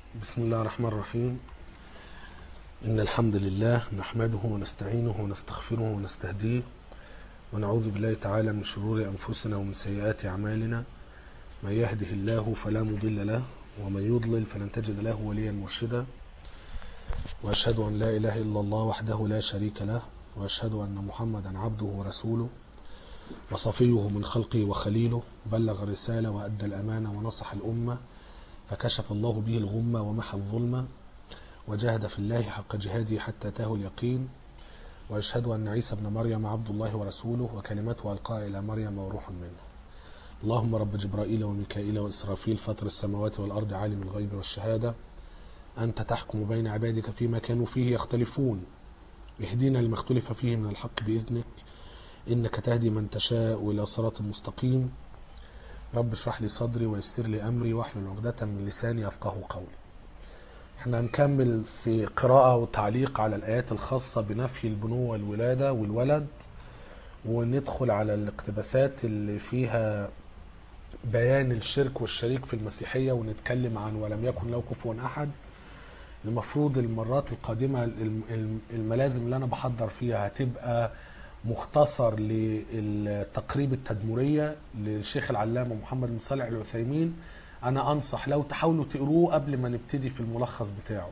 بسم الله الرحمن الرحيم إن الحمد لله نحمده ونستعينه ونستغفره ونستهديه ونعوذ بالله تعالى من شرور أنفسنا ومن سيئات أعمالنا من يهده الله فلا مضل له ومن يضلل فلن تجد له وليا مرشدا وأشهد أن لا إله إلا الله وحده لا شريك له وأشهد أن محمدا عبده ورسوله وصفيه من خلقه وخليله بلغ الرسالة وأدى الأمانة ونصح الأمة فكشف الله به الغمة ومحى الظلمة وجاهد في الله حق جهاده حتى أتاه اليقين وأشهد أن عيسى ابن مريم عبد الله ورسوله وكلمته ألقاها إلى مريم وروح منه اللهم رب جبرائيل وميكائيل وإسرافيل فاطر السماوات والأرض عالم الغيب والشهادة أنت تحكم بين عبادك فيما كانوا فيه يختلفون اهدنا لما اختلف فيه من الحق بإذنك إنك تهدي من تشاء إلى صراط مستقيم رب اشرح لي صدري ويسر لي أمري واحلل عقدة من لساني يفقه قولي احنا هنكمل في قراءة وتعليق على الآيات الخاصة بنفي البنوة والولادة والولد وندخل على الاقتباسات اللي فيها بيان الشرك والشريك في المسيحية ونتكلم عن ولم يكن له كفوا أحد المفروض المرات القادمة الم- الم- الملازم اللي أنا بحضر فيها هتبقى مختصر للتقريب التدمرية للشيخ العلامة محمد بن صالح العثيمين أنا أنصح لو تحاولوا تقروه قبل ما نبتدي في الملخص بتاعه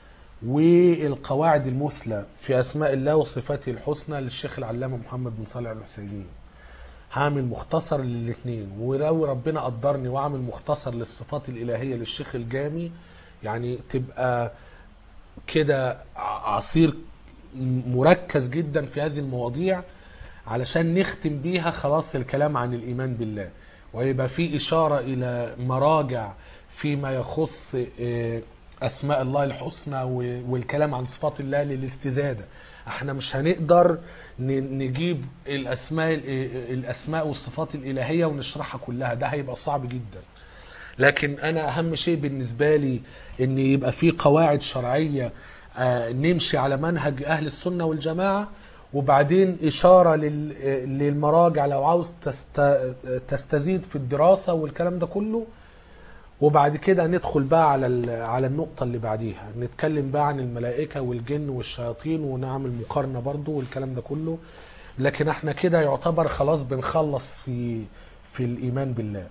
والقواعد المثلى في أسماء الله وصفاته الحسنى للشيخ العلامة محمد بن صالح العثيمين هعمل مختصر للاثنين ولو ربنا قدرني واعمل مختصر للصفات الإلهية للشيخ الجامي يعني تبقى كده ع- عصير مركز جدا في هذه المواضيع علشان نختم بيها خلاص الكلام عن الإيمان بالله ويبقى في إشارة إلى مراجع فيما يخص آه، أسماء الله الحسنى و- والكلام عن صفات الله للاستزادة احنا مش هنقدر ن- نجيب الأسماء الأسماء والصفات الإلهية ونشرحها كلها ده هيبقى صعب جدا لكن انا اهم شيء بالنسبه لي ان يبقى في قواعد شرعيه آه، نمشي على منهج اهل السنه والجماعه وبعدين اشاره لل- آه، للمراجع لو عاوز تست- تستزيد في الدراسه والكلام ده كله وبعد كده ندخل بقى على ال- على النقطه اللي بعديها نتكلم بقى عن الملائكه والجن والشياطين ونعمل مقارنه برضو والكلام ده كله لكن احنا كده يعتبر خلاص بنخلص في في الايمان بالله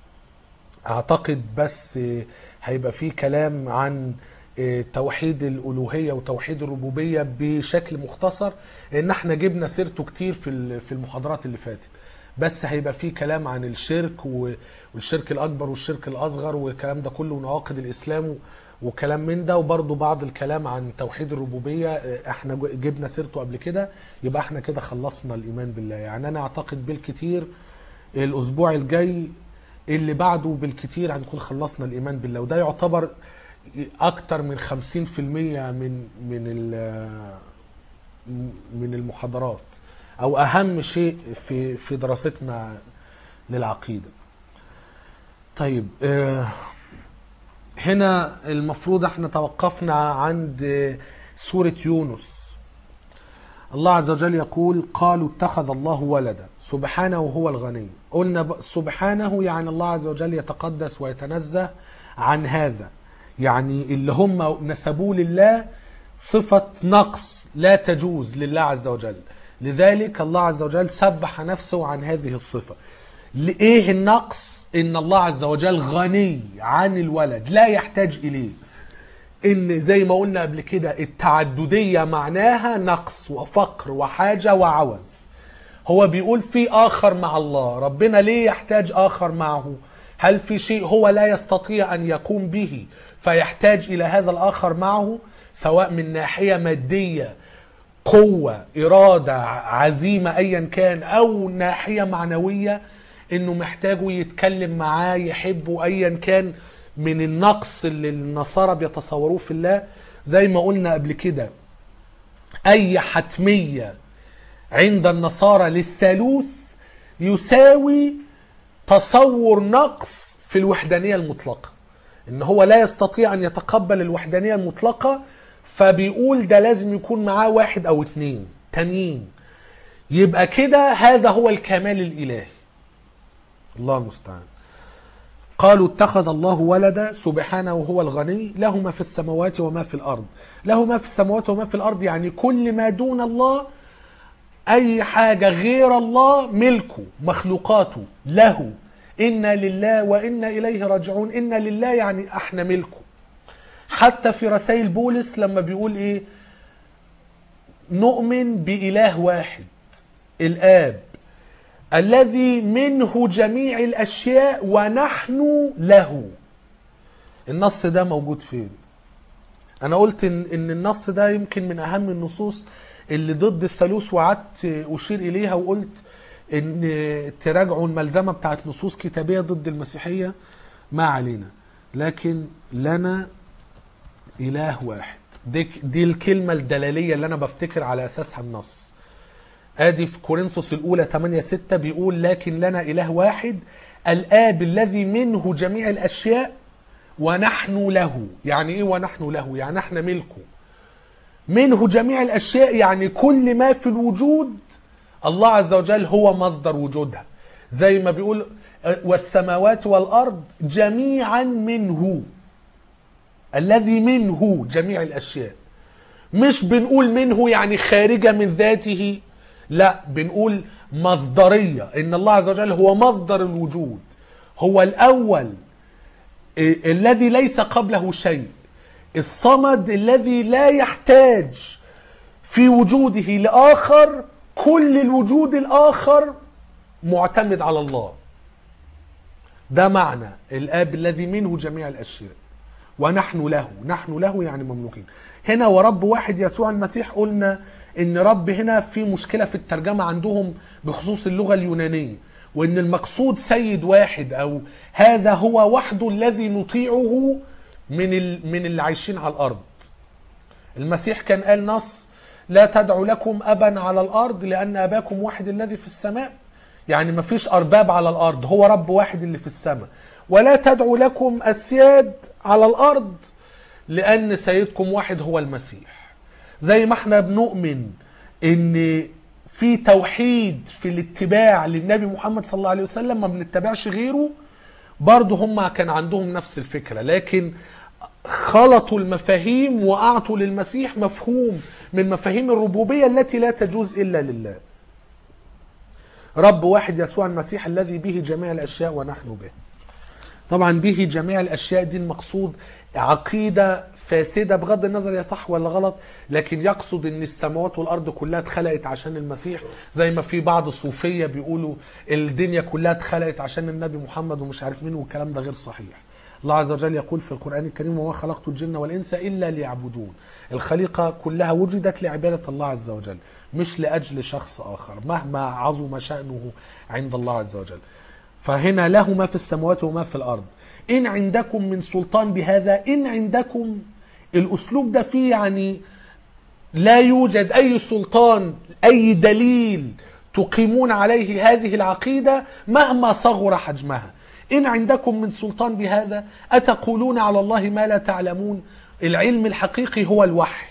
اعتقد بس هيبقى في كلام عن توحيد الالوهيه وتوحيد الربوبيه بشكل مختصر ان احنا جبنا سيرته كتير في ال- في المحاضرات اللي فاتت بس هيبقى في كلام عن الشرك و- والشرك الاكبر والشرك الاصغر والكلام ده كله ونواقض الاسلام وكلام من ده وبرضه بعض الكلام عن توحيد الربوبيه احنا جو- جبنا سيرته قبل كده يبقى احنا كده خلصنا الايمان بالله يعني انا اعتقد بالكتير الاسبوع الجاي اللي بعده بالكتير هنكون خلصنا الايمان بالله وده يعتبر اكتر من 50% من من ال- من المحاضرات او اهم شيء في في دراستنا للعقيده طيب آه، هنا المفروض احنا توقفنا عند آه، سوره يونس الله عز وجل يقول قالوا اتخذ الله ولدا سبحانه هو الغني قلنا ب- سبحانه يعني الله عز وجل يتقدس ويتنزه عن هذا يعني اللي هم نسبوه لله صفة نقص لا تجوز لله عز وجل لذلك الله عز وجل سبح نفسه عن هذه الصفة لإيه النقص إن الله عز وجل غني عن الولد لا يحتاج إليه ان زي ما قلنا قبل كده التعدديه معناها نقص وفقر وحاجه وعوز هو بيقول في اخر مع الله ربنا ليه يحتاج اخر معه هل في شيء هو لا يستطيع ان يقوم به فيحتاج الى هذا الاخر معه سواء من ناحيه ماديه قوه اراده عزيمه ايا كان او ناحيه معنويه انه محتاجه يتكلم معاه يحبه ايا كان من النقص اللي النصارى بيتصوروه في الله زي ما قلنا قبل كده اي حتميه عند النصارى للثالوث يساوي تصور نقص في الوحدانيه المطلقه ان هو لا يستطيع ان يتقبل الوحدانيه المطلقه فبيقول ده لازم يكون معاه واحد او اتنين تانيين يبقى كده هذا هو الكمال الالهي الله المستعان قالوا اتخذ الله ولدا سبحانه وهو الغني له ما في السماوات وما في الأرض له ما في السماوات وما في الأرض يعني كل ما دون الله أي حاجة غير الله ملكه مخلوقاته له إنا لله وإنا إليه راجعون إنا لله يعني احنا ملكه حتى في رسائل بولس لما بيقول إيه نؤمن بإله واحد الآب الذي منه جميع الأشياء ونحن له النص ده موجود فين أنا قلت إن, إن النص ده يمكن من أهم النصوص اللي ضد الثالوث وقعدت أشير إليها وقلت إن تراجعوا الملزمة بتاعت نصوص كتابية ضد المسيحية ما علينا لكن لنا إله واحد دي, دي الكلمة الدلالية اللي أنا بفتكر على أساسها النص ادي في كورنثوس الاولى 8 6 بيقول لكن لنا اله واحد الاب الذي منه جميع الاشياء ونحن له يعني ايه ونحن له يعني احنا ملكه منه جميع الاشياء يعني كل ما في الوجود الله عز وجل هو مصدر وجودها زي ما بيقول والسماوات والارض جميعا منه الذي منه جميع الاشياء مش بنقول منه يعني خارجه من ذاته لا بنقول مصدرية إن الله عز وجل هو مصدر الوجود هو الأول الذي ليس قبله شيء الصمد الذي لا يحتاج في وجوده لآخر كل الوجود الآخر معتمد على الله ده معنى الآب الذي منه جميع الأشياء ونحن له نحن له يعني مملوكين هنا ورب واحد يسوع المسيح قلنا ان رب هنا في مشكله في الترجمه عندهم بخصوص اللغه اليونانيه وان المقصود سيد واحد او هذا هو وحده الذي نطيعه من ال... من اللي عايشين على الارض المسيح كان قال نص لا تدعوا لكم ابا على الارض لان اباكم واحد الذي في السماء يعني ما فيش ارباب على الارض هو رب واحد اللي في السماء ولا تدعوا لكم اسياد على الارض لان سيدكم واحد هو المسيح زي ما احنا بنؤمن ان في توحيد في الاتباع للنبي محمد صلى الله عليه وسلم ما بنتبعش غيره برضه هم كان عندهم نفس الفكرة لكن خلطوا المفاهيم وأعطوا للمسيح مفهوم من مفاهيم الربوبية التي لا تجوز إلا لله رب واحد يسوع المسيح الذي به جميع الأشياء ونحن به طبعا به جميع الأشياء دي المقصود عقيدة فاسدة بغض النظر يا صح ولا غلط لكن يقصد ان السماوات والارض كلها اتخلقت عشان المسيح زي ما في بعض الصوفية بيقولوا الدنيا كلها اتخلقت عشان النبي محمد ومش عارف مين والكلام ده غير صحيح الله عز وجل يقول في القرآن الكريم وما خلقت الجن والإنس إلا ليعبدون الخليقة كلها وجدت لعبادة الله عز وجل مش لأجل شخص آخر مهما عظم شأنه عند الله عز وجل فهنا له ما في السماوات وما في الأرض إن عندكم من سلطان بهذا إن عندكم الأسلوب ده فيه يعني لا يوجد أي سلطان أي دليل تقيمون عليه هذه العقيدة مهما صغر حجمها إن عندكم من سلطان بهذا أتقولون على الله ما لا تعلمون العلم الحقيقي هو الوحي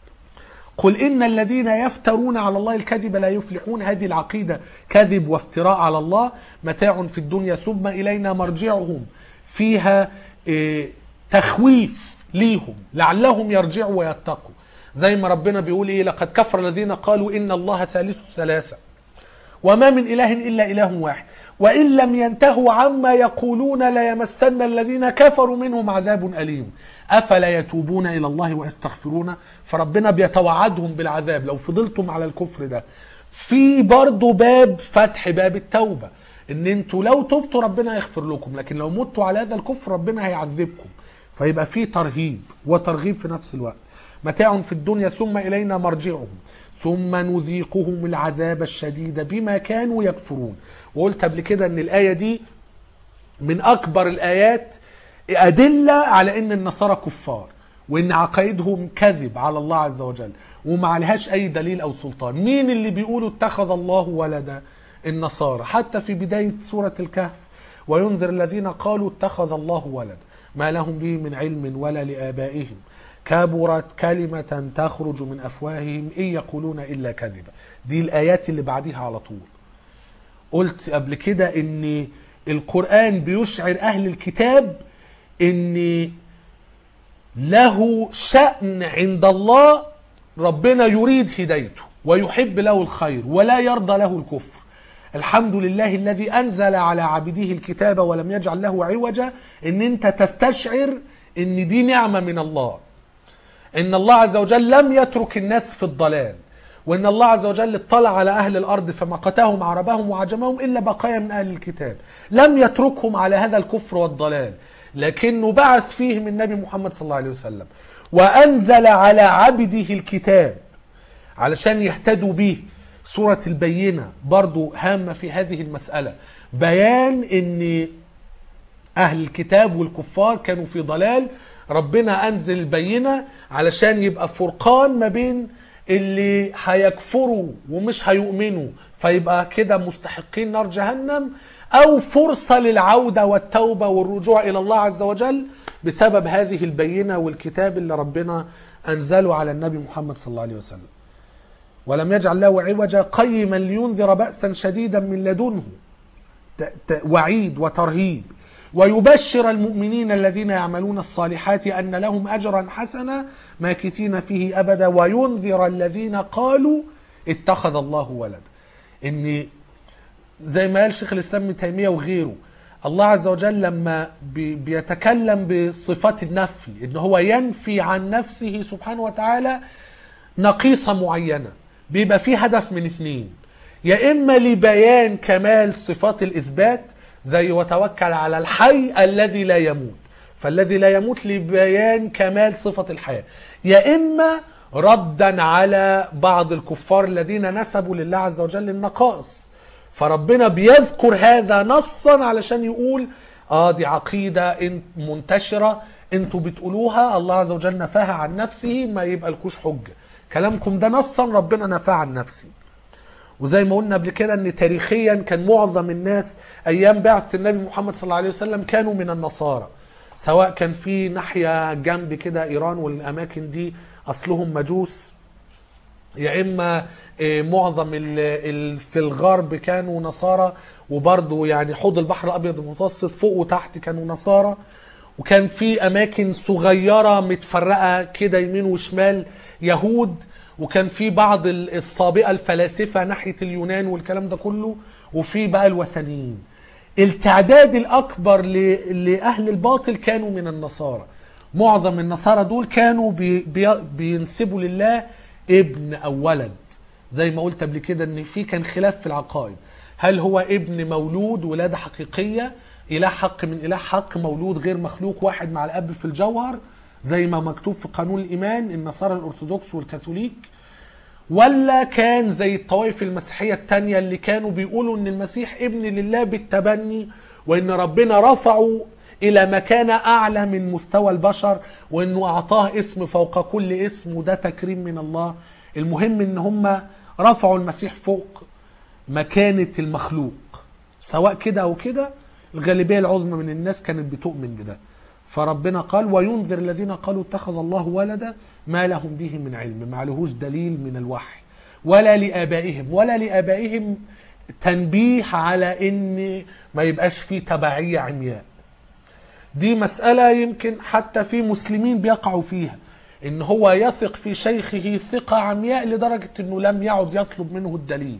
قل إن الذين يفترون على الله الكذب لا يفلحون هذه العقيدة كذب وافتراء على الله متاع في الدنيا ثم إلينا مرجعهم فيها إيه تخويف ليهم لعلهم يرجعوا ويتقوا زي ما ربنا بيقول ايه لقد كفر الذين قالوا ان الله ثالث ثلاثة وما من اله الا اله واحد وان لم ينتهوا عما يقولون ليمسن الذين كفروا منهم عذاب اليم افلا يتوبون الى الله ويستغفرون فربنا بيتوعدهم بالعذاب لو فضلتم على الكفر ده في برضه باب فتح باب التوبه ان انتوا لو تبتوا ربنا يغفر لكم لكن لو متوا على هذا الكفر ربنا هيعذبكم فيبقى في ترهيب وترغيب في نفس الوقت متاع في الدنيا ثم إلينا مرجعهم ثم نذيقهم العذاب الشديد بما كانوا يكفرون وقلت قبل كده ان الآية دي من أكبر الآيات أدلة على ان النصارى كفار وان عقائدهم كذب على الله عز وجل وما عليهاش أي دليل أو سلطان مين اللي بيقولوا اتخذ الله ولدا النصارى حتى في بداية سورة الكهف وينذر الذين قالوا اتخذ الله ولدا ما لهم به من علم ولا لآبائهم كبرت كلمة تخرج من أفواههم إن يقولون إلا كذبا دي الآيات اللي بعديها على طول قلت قبل كده إن القرآن بيشعر أهل الكتاب إن له شأن عند الله ربنا يريد هدايته ويحب له الخير ولا يرضى له الكفر الحمد لله الذي أنزل على عبده الكتاب ولم يجعل له عوجا إن أنت تستشعر إن دي نعمة من الله إن الله عز وجل لم يترك الناس في الضلال وإن الله عز وجل اطلع على أهل الأرض فمقتهم عربهم وعجمهم إلا بقايا من أهل الكتاب لم يتركهم على هذا الكفر والضلال لكنه بعث فيهم النبي محمد صلى الله عليه وسلم وأنزل على عبده الكتاب علشان يهتدوا به سورة البينة برضو هامة في هذه المسألة بيان ان اهل الكتاب والكفار كانوا في ضلال ربنا انزل البينة علشان يبقى فرقان ما بين اللي هيكفروا ومش هيؤمنوا فيبقى كده مستحقين نار جهنم او فرصة للعودة والتوبة والرجوع الى الله عز وجل بسبب هذه البينة والكتاب اللي ربنا انزله على النبي محمد صلى الله عليه وسلم ولم يجعل له عوجا قيما لينذر بأسا شديدا من لدنه ت- ت- وعيد وترهيب ويبشر المؤمنين الذين يعملون الصالحات أن لهم أجرا حسنا ماكثين فيه أبدا وينذر الذين قالوا اتخذ الله ولدا إن زي ما قال شيخ الإسلام ابن تيمية وغيره الله عز وجل لما بي- بيتكلم بصفات النفي إن هو ينفي عن نفسه سبحانه وتعالى نقيصة معينة بيبقى في هدف من اتنين يا إما لبيان كمال صفات الإثبات زي وتوكل على الحي الذي لا يموت فالذي لا يموت لبيان كمال صفة الحياة يا إما ردا على بعض الكفار الذين نسبوا لله عز وجل النقائص فربنا بيذكر هذا نصا علشان يقول اه دي عقيدة انت منتشرة انتوا بتقولوها الله عز وجل نفاها عن نفسه ما يبقى لكوش حجة كلامكم ده نصا ربنا نفاه عن نفسه وزي ما قلنا قبل كده ان تاريخيا كان معظم الناس ايام بعثة النبي محمد صلى الله عليه وسلم كانوا من النصارى سواء كان في ناحية جنب كده ايران والاماكن دي اصلهم مجوس يا اما آه، معظم ال ال في الغرب كانوا نصارى وبرضه يعني حوض البحر الابيض المتوسط فوق وتحت كانوا نصارى وكان في اماكن صغيره متفرقه كده يمين وشمال يهود وكان في بعض ال- السابقه الفلاسفه ناحيه اليونان والكلام ده كله وفي بقى الوثنيين التعداد الاكبر ل- لاهل الباطل كانوا من النصارى معظم النصارى دول كانوا بي بي بينسبوا لله ابن او ولد زي ما قلت قبل كده ان في كان خلاف في العقائد هل هو ابن مولود ولاده حقيقيه اله حق من اله حق مولود غير مخلوق واحد مع الاب في الجوهر زي ما مكتوب في قانون الايمان النصارى الارثوذكس والكاثوليك ولا كان زي الطوائف المسيحية التانية اللي كانوا بيقولوا ان المسيح ابن لله بالتبني وان ربنا رفعه الى مكانة اعلى من مستوى البشر وانه اعطاه اسم فوق كل اسم وده تكريم من الله المهم ان هم رفعوا المسيح فوق مكانة المخلوق سواء كده او كده الغالبية العظمى من الناس كانت بتؤمن بده فربنا قال وينذر الذين قالوا اتخذ الله ولدا ما لهم به من علم ما لهوش دليل من الوحي ولا لآبائهم ولا لآبائهم تنبيه على ان ما يبقاش فيه تبعية عمياء دي مسألة يمكن حتى في مسلمين بيقعوا فيها ان هو يثق في شيخه ثقة عمياء لدرجة انه لم يعد يطلب منه الدليل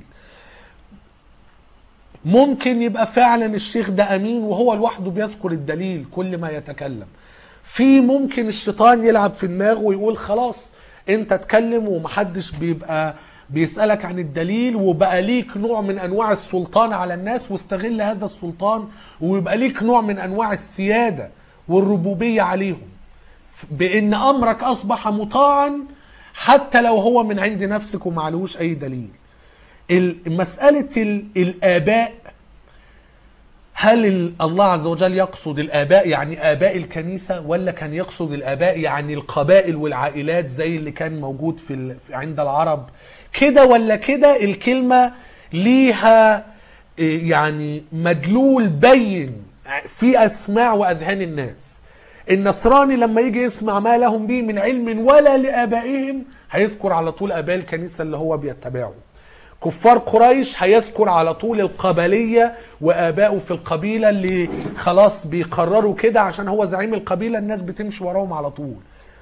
ممكن يبقى فعلا الشيخ ده امين وهو لوحده بيذكر الدليل كل ما يتكلم في ممكن الشيطان يلعب في دماغه ويقول خلاص انت اتكلم ومحدش بيبقى بيسألك عن الدليل وبقى ليك نوع من انواع السلطان على الناس واستغل هذا السلطان ويبقى ليك نوع من انواع السيادة والربوبية عليهم بان امرك اصبح مطاعا حتى لو هو من عند نفسك ومعلوش اي دليل ال- مسألة ال- الآباء هل ال- الله عز وجل يقصد الآباء يعني آباء الكنيسة ولا كان يقصد الآباء يعني القبائل والعائلات زي اللي كان موجود في ال- في- عند العرب كده ولا كده الكلمة ليها إيه، يعني مدلول بين في أسماع وأذهان الناس النصراني لما يجي يسمع ما لهم به من علم ولا لآبائهم هيذكر على طول آباء الكنيسة اللي هو بيتبعه كفار قريش هيذكر على طول القبلية وآبائه في القبيلة اللي خلاص بيقرروا كده عشان هو زعيم القبيلة الناس بتمشي وراهم على طول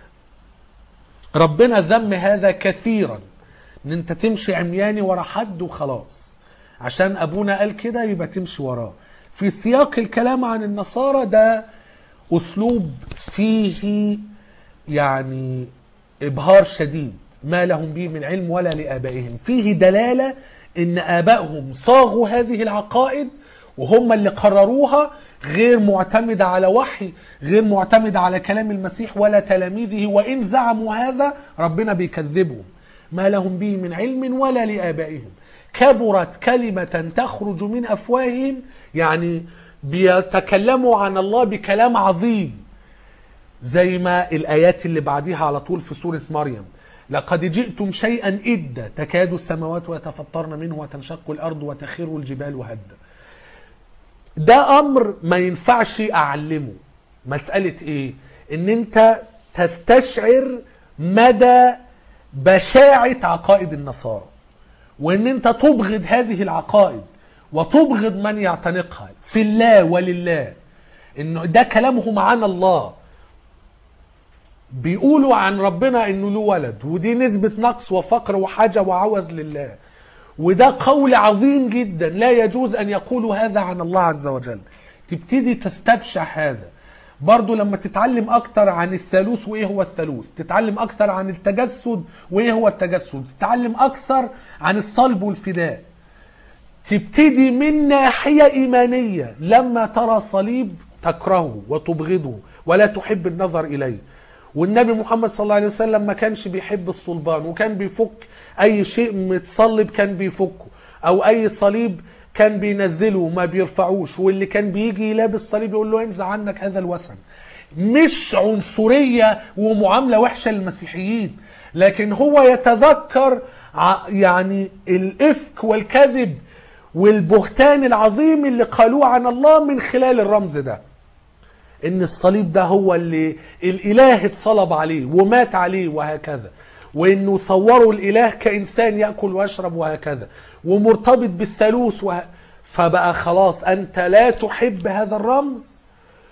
ربنا ذم هذا كثيرا ان انت تمشي عمياني ورا حد وخلاص عشان ابونا قال كده يبقى تمشي وراه في سياق الكلام عن النصارى ده اسلوب فيه يعني ابهار شديد ما لهم به من علم ولا لابائهم فيه دلاله ان ابائهم صاغوا هذه العقائد وهم اللي قرروها غير معتمده على وحي غير معتمده على كلام المسيح ولا تلاميذه وان زعموا هذا ربنا بيكذبهم ما لهم به من علم ولا لابائهم كبرت كلمه تخرج من افواههم يعني بيتكلموا عن الله بكلام عظيم زي ما الآيات اللي بعديها على طول في سورة مريم لقد جئتم شيئا إدا تكاد السماوات يتفطرن منه وتنشق الأرض وتخر الجبال هدا ده أمر ما ينفعش أعلمه مسألة إيه إن أنت تستشعر مدى بشاعة عقائد النصارى وإن أنت تبغض هذه العقائد وتبغض من يعتنقها في الله ولله إنه ده كلامهم عن الله بيقولوا عن ربنا انه له ولد ودي نسبة نقص وفقر وحاجة وعوز لله وده قول عظيم جدا لا يجوز ان يقولوا هذا عن الله عز وجل تبتدي تستبشع هذا برضو لما تتعلم اكتر عن الثالوث وايه هو الثالوث تتعلم اكتر عن التجسد وايه هو التجسد تتعلم اكثر عن الصلب والفداء تبتدي من ناحية إيمانية لما ترى صليب تكرهه وتبغضه ولا تحب النظر إليه والنبي محمد صلى الله عليه وسلم ما كانش بيحب الصلبان وكان بيفك أي شيء متصلب كان بيفكه أو أي صليب كان بينزله وما بيرفعوش واللي كان بيجي لابس صليب يقول له انزع عنك هذا الوثن مش عنصرية ومعاملة وحشة للمسيحيين لكن هو يتذكر ع- يعني الإفك والكذب والبهتان العظيم اللي قالوه عن الله من خلال الرمز ده ان الصليب ده هو اللي الاله اتصلب عليه ومات عليه وهكذا وانه صوروا الاله كانسان ياكل ويشرب وهكذا ومرتبط بالثالوث وه... فبقى خلاص انت لا تحب هذا الرمز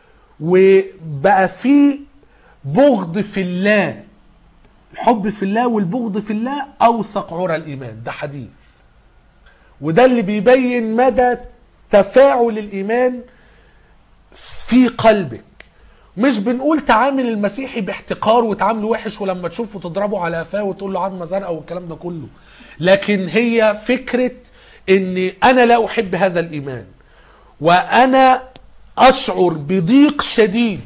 وبقى في بغض في الله الحب في الله والبغض في الله اوثق عرى الايمان ده حديث وده اللي بيبين مدى تفاعل الايمان في قلبك مش بنقول تعامل المسيحي باحتقار وتعامله وحش ولما تشوفه تضربه على قفاه وتقول له عظمه زرقاء والكلام ده كله لكن هي فكره ان انا لا احب هذا الايمان وانا اشعر بضيق شديد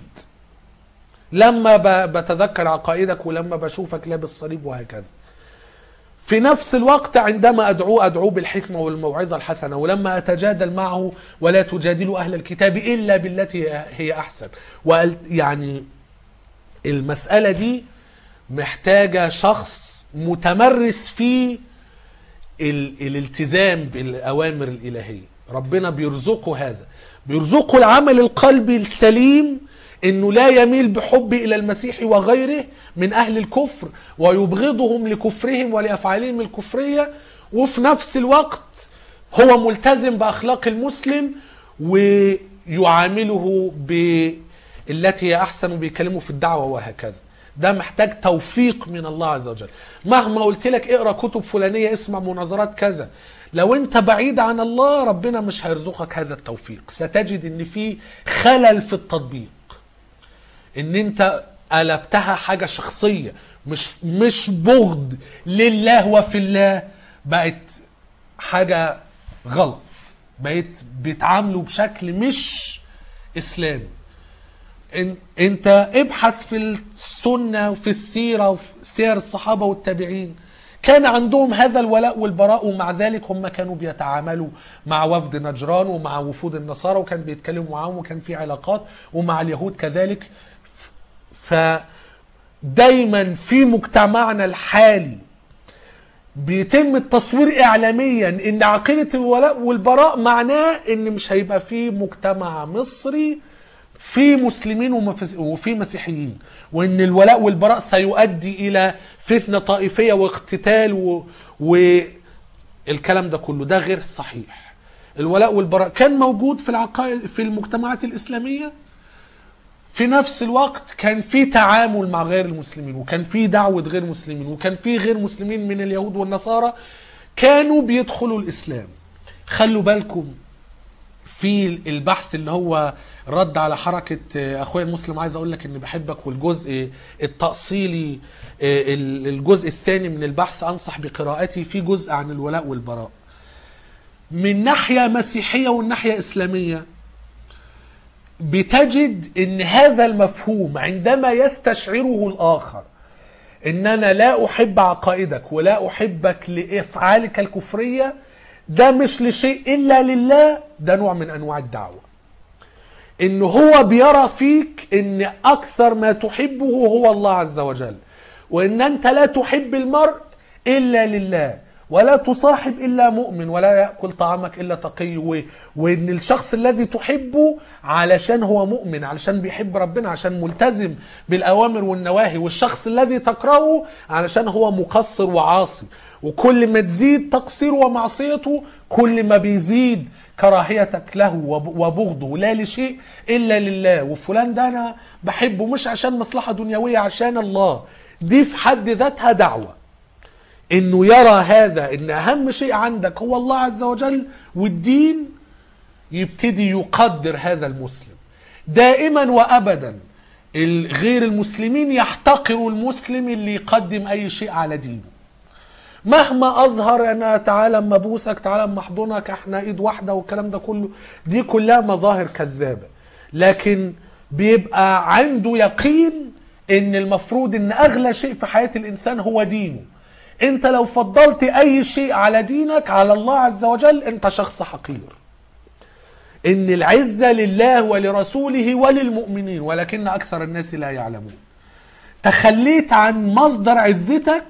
لما ب- بتذكر عقائدك ولما بشوفك لابس صليب وهكذا في نفس الوقت عندما أدعوه أدعوه بالحكمة والموعظة الحسنة ولما أتجادل معه ولا تجادلوا أهل الكتاب إلا بالتي هي أحسن وقال يعني المسألة دي محتاجة شخص متمرس في ال- الالتزام بالأوامر الإلهية ربنا بيرزقه هذا بيرزقه العمل القلبي السليم انه لا يميل بحب الى المسيح وغيره من اهل الكفر ويبغضهم لكفرهم ولافعالهم الكفريه وفي نفس الوقت هو ملتزم باخلاق المسلم ويعامله بالتي هي احسن وبيكلمه في الدعوه وهكذا ده محتاج توفيق من الله عز وجل مهما قلت لك اقرا كتب فلانيه اسمع مناظرات كذا لو انت بعيد عن الله ربنا مش هيرزقك هذا التوفيق ستجد ان في خلل في التطبيق ان انت قلبتها حاجه شخصيه مش مش بغض لله وفي الله بقت حاجه غلط بقيت بيتعاملوا بشكل مش اسلامي إن انت ابحث في السنه وفي السيره وفي سير الصحابه والتابعين كان عندهم هذا الولاء والبراء ومع ذلك هم كانوا بيتعاملوا مع وفد نجران ومع وفود النصارى وكان بيتكلموا معاهم وكان في علاقات ومع اليهود كذلك فدايما في مجتمعنا الحالي بيتم التصوير اعلاميا ان عقيده الولاء والبراء معناه ان مش هيبقى في مجتمع مصري في مسلمين ومفس- وفي مسيحيين وان الولاء والبراء سيؤدي الى فتنه طائفيه واقتتال و... و... الكلام ده كله ده غير صحيح الولاء والبراء كان موجود في العقائد في المجتمعات الإسلامية في نفس الوقت كان في تعامل مع غير المسلمين وكان في دعوة غير مسلمين وكان في غير مسلمين من اليهود والنصارى كانوا بيدخلوا الإسلام خلوا بالكم في البحث اللي هو رد على حركة أخويا المسلم عايز أقول لك إني بحبك والجزء التأصيلي الجزء الثاني من البحث أنصح بقراءته في جزء عن الولاء والبراء من ناحية مسيحية والناحية إسلامية بتجد ان هذا المفهوم عندما يستشعره الاخر ان انا لا احب عقائدك ولا احبك لافعالك الكفريه ده مش لشيء الا لله ده نوع من انواع الدعوه ان هو بيرى فيك ان اكثر ما تحبه هو الله عز وجل وان انت لا تحب المرء الا لله ولا تصاحب الا مؤمن ولا ياكل طعامك الا تقي و... وان الشخص الذي تحبه علشان هو مؤمن علشان بيحب ربنا عشان ملتزم بالاوامر والنواهي والشخص الذي تكرهه علشان هو مقصر وعاصي وكل ما تزيد تقصيره ومعصيته كل ما بيزيد كراهيتك له وبغضه لا لشيء الا لله وفلان ده انا بحبه مش عشان مصلحه دنيويه عشان الله دي في حد ذاتها دعوه انه يرى هذا ان اهم شيء عندك هو الله عز وجل والدين يبتدي يقدر هذا المسلم دائما وابدا غير المسلمين يحتقروا المسلم اللي يقدم اي شيء على دينه مهما اظهر انا تعالى اما ابوسك تعالى اما احضنك احنا ايد واحده والكلام ده كله دي كلها مظاهر كذابه لكن بيبقى عنده يقين ان المفروض ان اغلى شيء في حياه الانسان هو دينه انت لو فضلت اي شيء على دينك على الله عز وجل انت شخص حقير ان العزة لله ولرسوله وللمؤمنين ولكن اكثر الناس لا يعلمون تخليت عن مصدر عزتك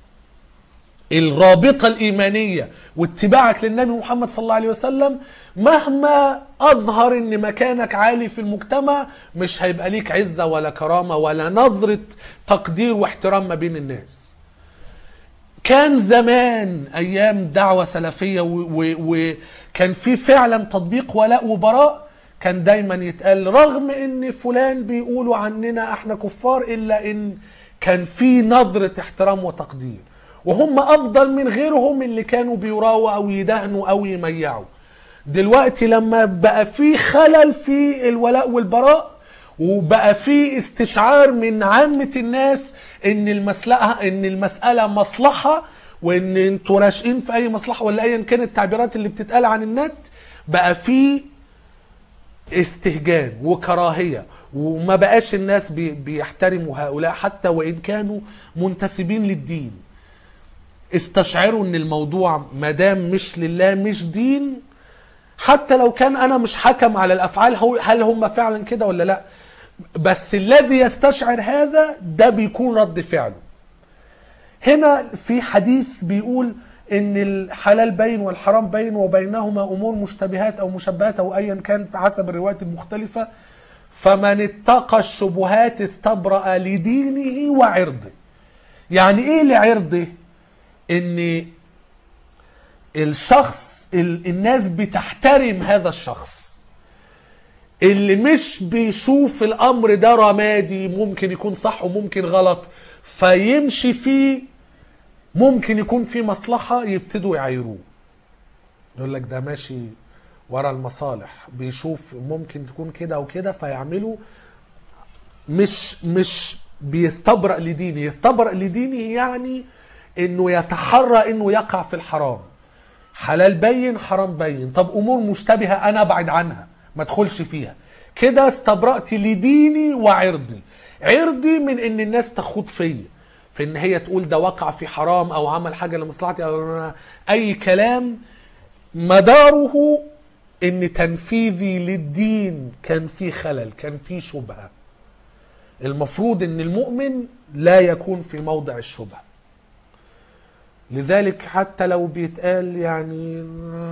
الرابطة الإيمانية واتباعك للنبي محمد صلى الله عليه وسلم مهما أظهر إن مكانك عالي في المجتمع مش هيبقى ليك عزة ولا كرامة ولا نظرة تقدير واحترام ما بين الناس كان زمان ايام دعوه سلفيه وكان في فعلا تطبيق ولاء وبراء كان دايما يتقال رغم ان فلان بيقولوا عننا احنا كفار الا ان كان في نظره احترام وتقدير وهم افضل من غيرهم اللي كانوا بيراوا او يدهنوا او يميعوا دلوقتي لما بقى في خلل في الولاء والبراء وبقى في استشعار من عامه الناس ان المسألة ان المسألة مصلحة وان انتوا راشقين في اي مصلحة ولا ايا كانت التعبيرات اللي بتتقال عن النت بقى في استهجان وكراهية وما بقاش الناس بي بيحترموا هؤلاء حتى وان كانوا منتسبين للدين استشعروا ان الموضوع مدام مش لله مش دين حتى لو كان انا مش حكم على الافعال هل هم فعلا كده ولا لا بس الذي يستشعر هذا ده بيكون رد فعله هنا في حديث بيقول ان الحلال بين والحرام بين وبينهما امور مشتبهات او مشبهات او ايا كان في حسب الروايات المختلفه فمن اتقى الشبهات استبرأ لدينه وعرضه يعني ايه لعرضه ان الشخص الناس بتحترم هذا الشخص اللي مش بيشوف الامر ده رمادي ممكن يكون صح وممكن غلط فيمشي فيه ممكن يكون في مصلحة يبتدوا يعايروه يقول لك ده ماشي ورا المصالح بيشوف ممكن تكون كده وكده فيعملوا مش مش بيستبرأ لدينه يستبرأ لدينه يعني انه يتحرى انه يقع في الحرام حلال بين حرام بين طب امور مشتبهة انا ابعد عنها ما ادخلش فيها كده استبرأت لديني وعرضي عرضي من ان الناس تخوض فيا في ان هي تقول ده وقع في حرام او عمل حاجه لمصلحتي او اي كلام مداره ان تنفيذي للدين كان فيه خلل كان فيه شبهه المفروض ان المؤمن لا يكون في موضع الشبهه لذلك حتى لو بيتقال يعني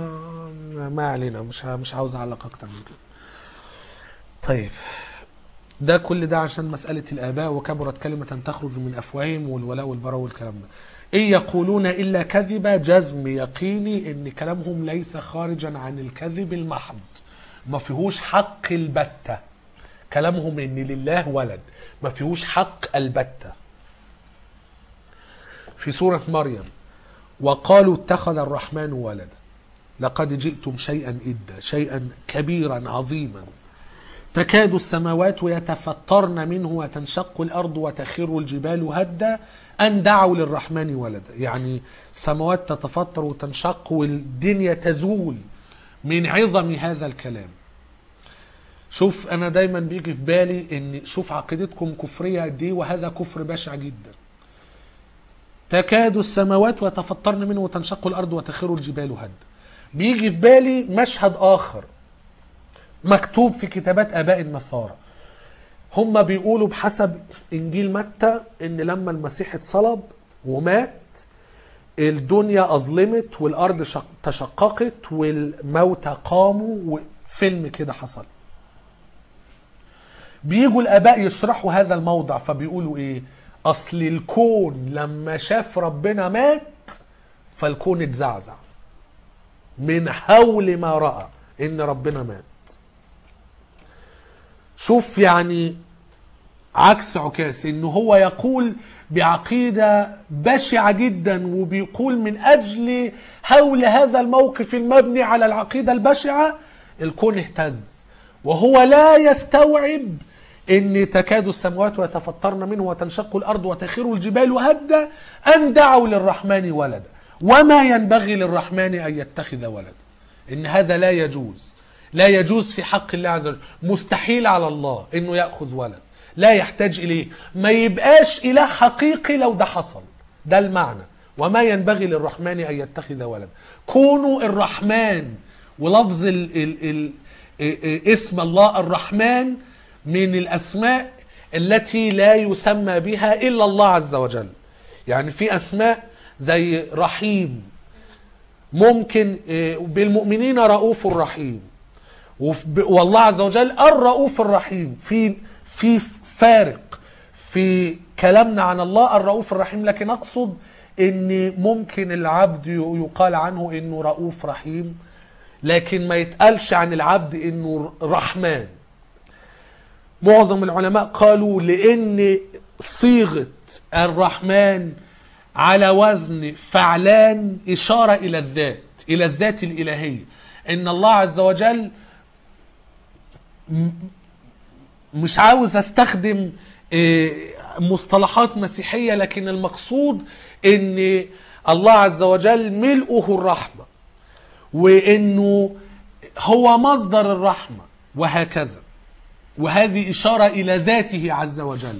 ما علينا مش مش عاوز اعلق اكتر من كده طيب ده كل ده عشان مسألة الآباء وكبرت كلمة تخرج من أفواههم والولاء والبراء والكلام ده إن يقولون إلا كذبا جزم يقيني إن كلامهم ليس خارجا عن الكذب المحض ما فيهوش حق البتة كلامهم إن لله ولد ما فيهوش حق البتة في سورة مريم وقالوا اتخذ الرحمن ولدا لقد جئتم شيئا إدا شيئا كبيرا عظيما تكاد السماوات يتفطرن منه وتنشق الأرض وتخر الجبال هدا أن دعوا للرحمن ولدا يعني السماوات تتفطر وتنشق والدنيا تزول من عظم هذا الكلام شوف أنا دايما بيجي في بالي إن شوف عقيدتكم كفرية قد إيه وهذا كفر بشع جدا تكاد السماوات وتفطرن منه وتنشق الأرض وتخر الجبال هدا بيجي في بالي مشهد آخر مكتوب في كتابات اباء النصارى هم بيقولوا بحسب انجيل متى ان لما المسيح اتصلب ومات الدنيا اظلمت والارض شق- تشققت والموتى قاموا وفيلم كده حصل بيجوا الاباء يشرحوا هذا الموضع فبيقولوا ايه اصل الكون لما شاف ربنا مات فالكون اتزعزع من حول ما راى ان ربنا مات شوف يعني عكس عكاس انه هو يقول بعقيدة بشعة جدا وبيقول من اجل هول هذا الموقف المبني على العقيدة البشعة الكون اهتز وهو لا يستوعب ان تكاد السماوات ويتفطرن منه وتنشق الارض وتخر الجبال هدا ان دعوا للرحمن ولدا وما ينبغي للرحمن ان يتخذ ولدا ان هذا لا يجوز لا يجوز في حق الله عز وجل مستحيل على الله انه ياخذ ولد لا يحتاج اليه ما يبقاش اله حقيقي لو ده حصل ده المعنى وما ينبغي للرحمن ان يتخذ ولد كونوا الرحمن ولفظ ال ال ال اسم الله الرحمن من الاسماء التي لا يسمى بها الا الله عز وجل يعني في اسماء زي رحيم ممكن آه، بالمؤمنين رؤوف رحيم وف- والله عز وجل الرؤوف الرحيم في في فارق في كلامنا عن الله الرؤوف الرحيم لكن اقصد ان ممكن العبد ي- يقال عنه انه رؤوف رحيم لكن ما يتقالش عن العبد انه رحمن معظم العلماء قالوا لان صيغه الرحمن على وزن فعلان اشاره الى الذات الى الذات الالهيه ان الله عز وجل مش عاوز استخدم آه، مصطلحات مسيحية لكن المقصود ان الله عز وجل ملؤه الرحمة وانه هو مصدر الرحمة وهكذا وهذه إشارة إلى ذاته عز وجل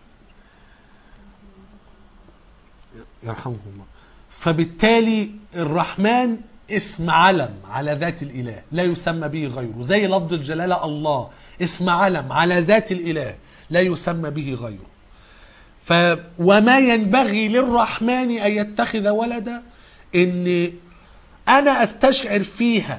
يرحمه الله فبالتالي الرحمن اسم علم على ذات الإله لا يسمى به غيره زي لفظ الجلالة الله اسم علم على ذات الإله لا يسمى به غيره ف وما ينبغي للرحمن أن يتخذ ولدا إن أنا أستشعر فيها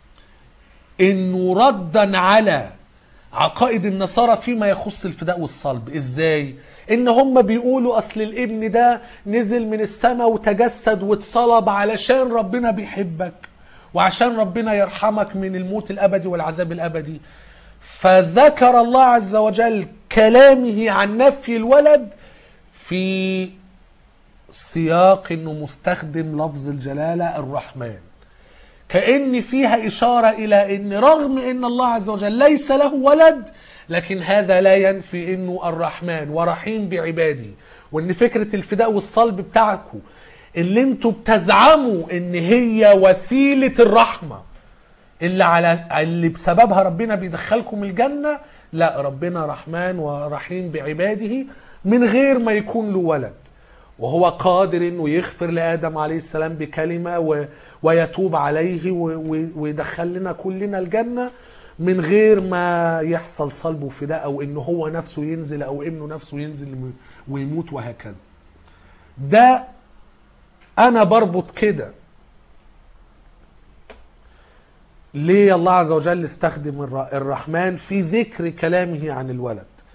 إنه ردا على عقائد النصارى فيما يخص الفداء والصلب ازاي ان هم بيقولوا اصل الابن ده نزل من السماء وتجسد واتصلب علشان ربنا بيحبك وعشان ربنا يرحمك من الموت الابدي والعذاب الابدي فذكر الله عز وجل كلامه عن نفي الولد في سياق انه مستخدم لفظ الجلاله الرحمن كأن فيها إشارة إلى أن رغم أن الله عز وجل ليس له ولد لكن هذا لا ينفي أنه الرحمن ورحيم بعباده وأن فكرة الفداء والصلب بتاعكم اللي انتوا بتزعموا ان هي وسيلة الرحمة اللي على اللي بسببها ربنا بيدخلكم الجنة لا ربنا رحمن ورحيم بعباده من غير ما يكون له ولد وهو قادر انه يغفر لادم عليه السلام بكلمه و... ويتوب عليه و... و... ويدخل لنا كلنا الجنه من غير ما يحصل صلب وفداء او انه هو نفسه ينزل او ابنه نفسه ينزل ويموت وهكذا. ده انا بربط كده ليه الله عز وجل استخدم الر... الرحمن في ذكر كلامه عن الولد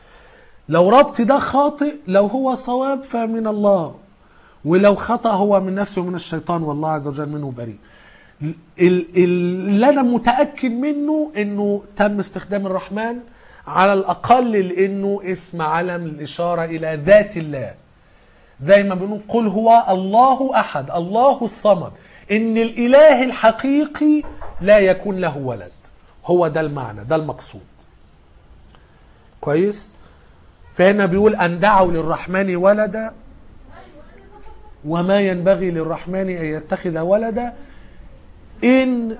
لو ربطي ده خاطئ لو هو صواب فمن الله ولو خطأ هو من نفسه ومن الشيطان والله عز وجل منه بريء ال- ال- اللي انا متاكد منه انه تم استخدام الرحمن على الاقل لانه اسم علم الاشاره الى ذات الله زي ما بنقول قل هو الله احد الله الصمد ان الاله الحقيقي لا يكون له ولد هو ده المعنى ده المقصود كويس فهنا بيقول ان دعوا للرحمن ولدا وما ينبغي للرحمن ان يتخذ ولدا ان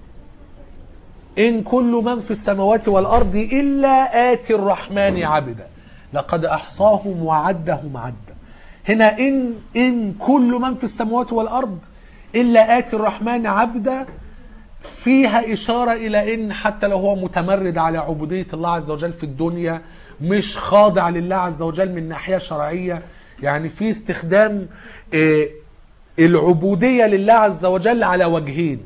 ان كل من في السماوات والارض الا اتي الرحمن عبدا لقد احصاهم وعدهم عدا هنا ان ان كل من في السماوات والارض الا اتي الرحمن عبدا فيها إشارة إلى إن حتى لو هو متمرد على عبودية الله عز وجل في الدنيا مش خاضع لله عز وجل من ناحية شرعية يعني في استخدام آه، العبودية لله عز وجل على وجهين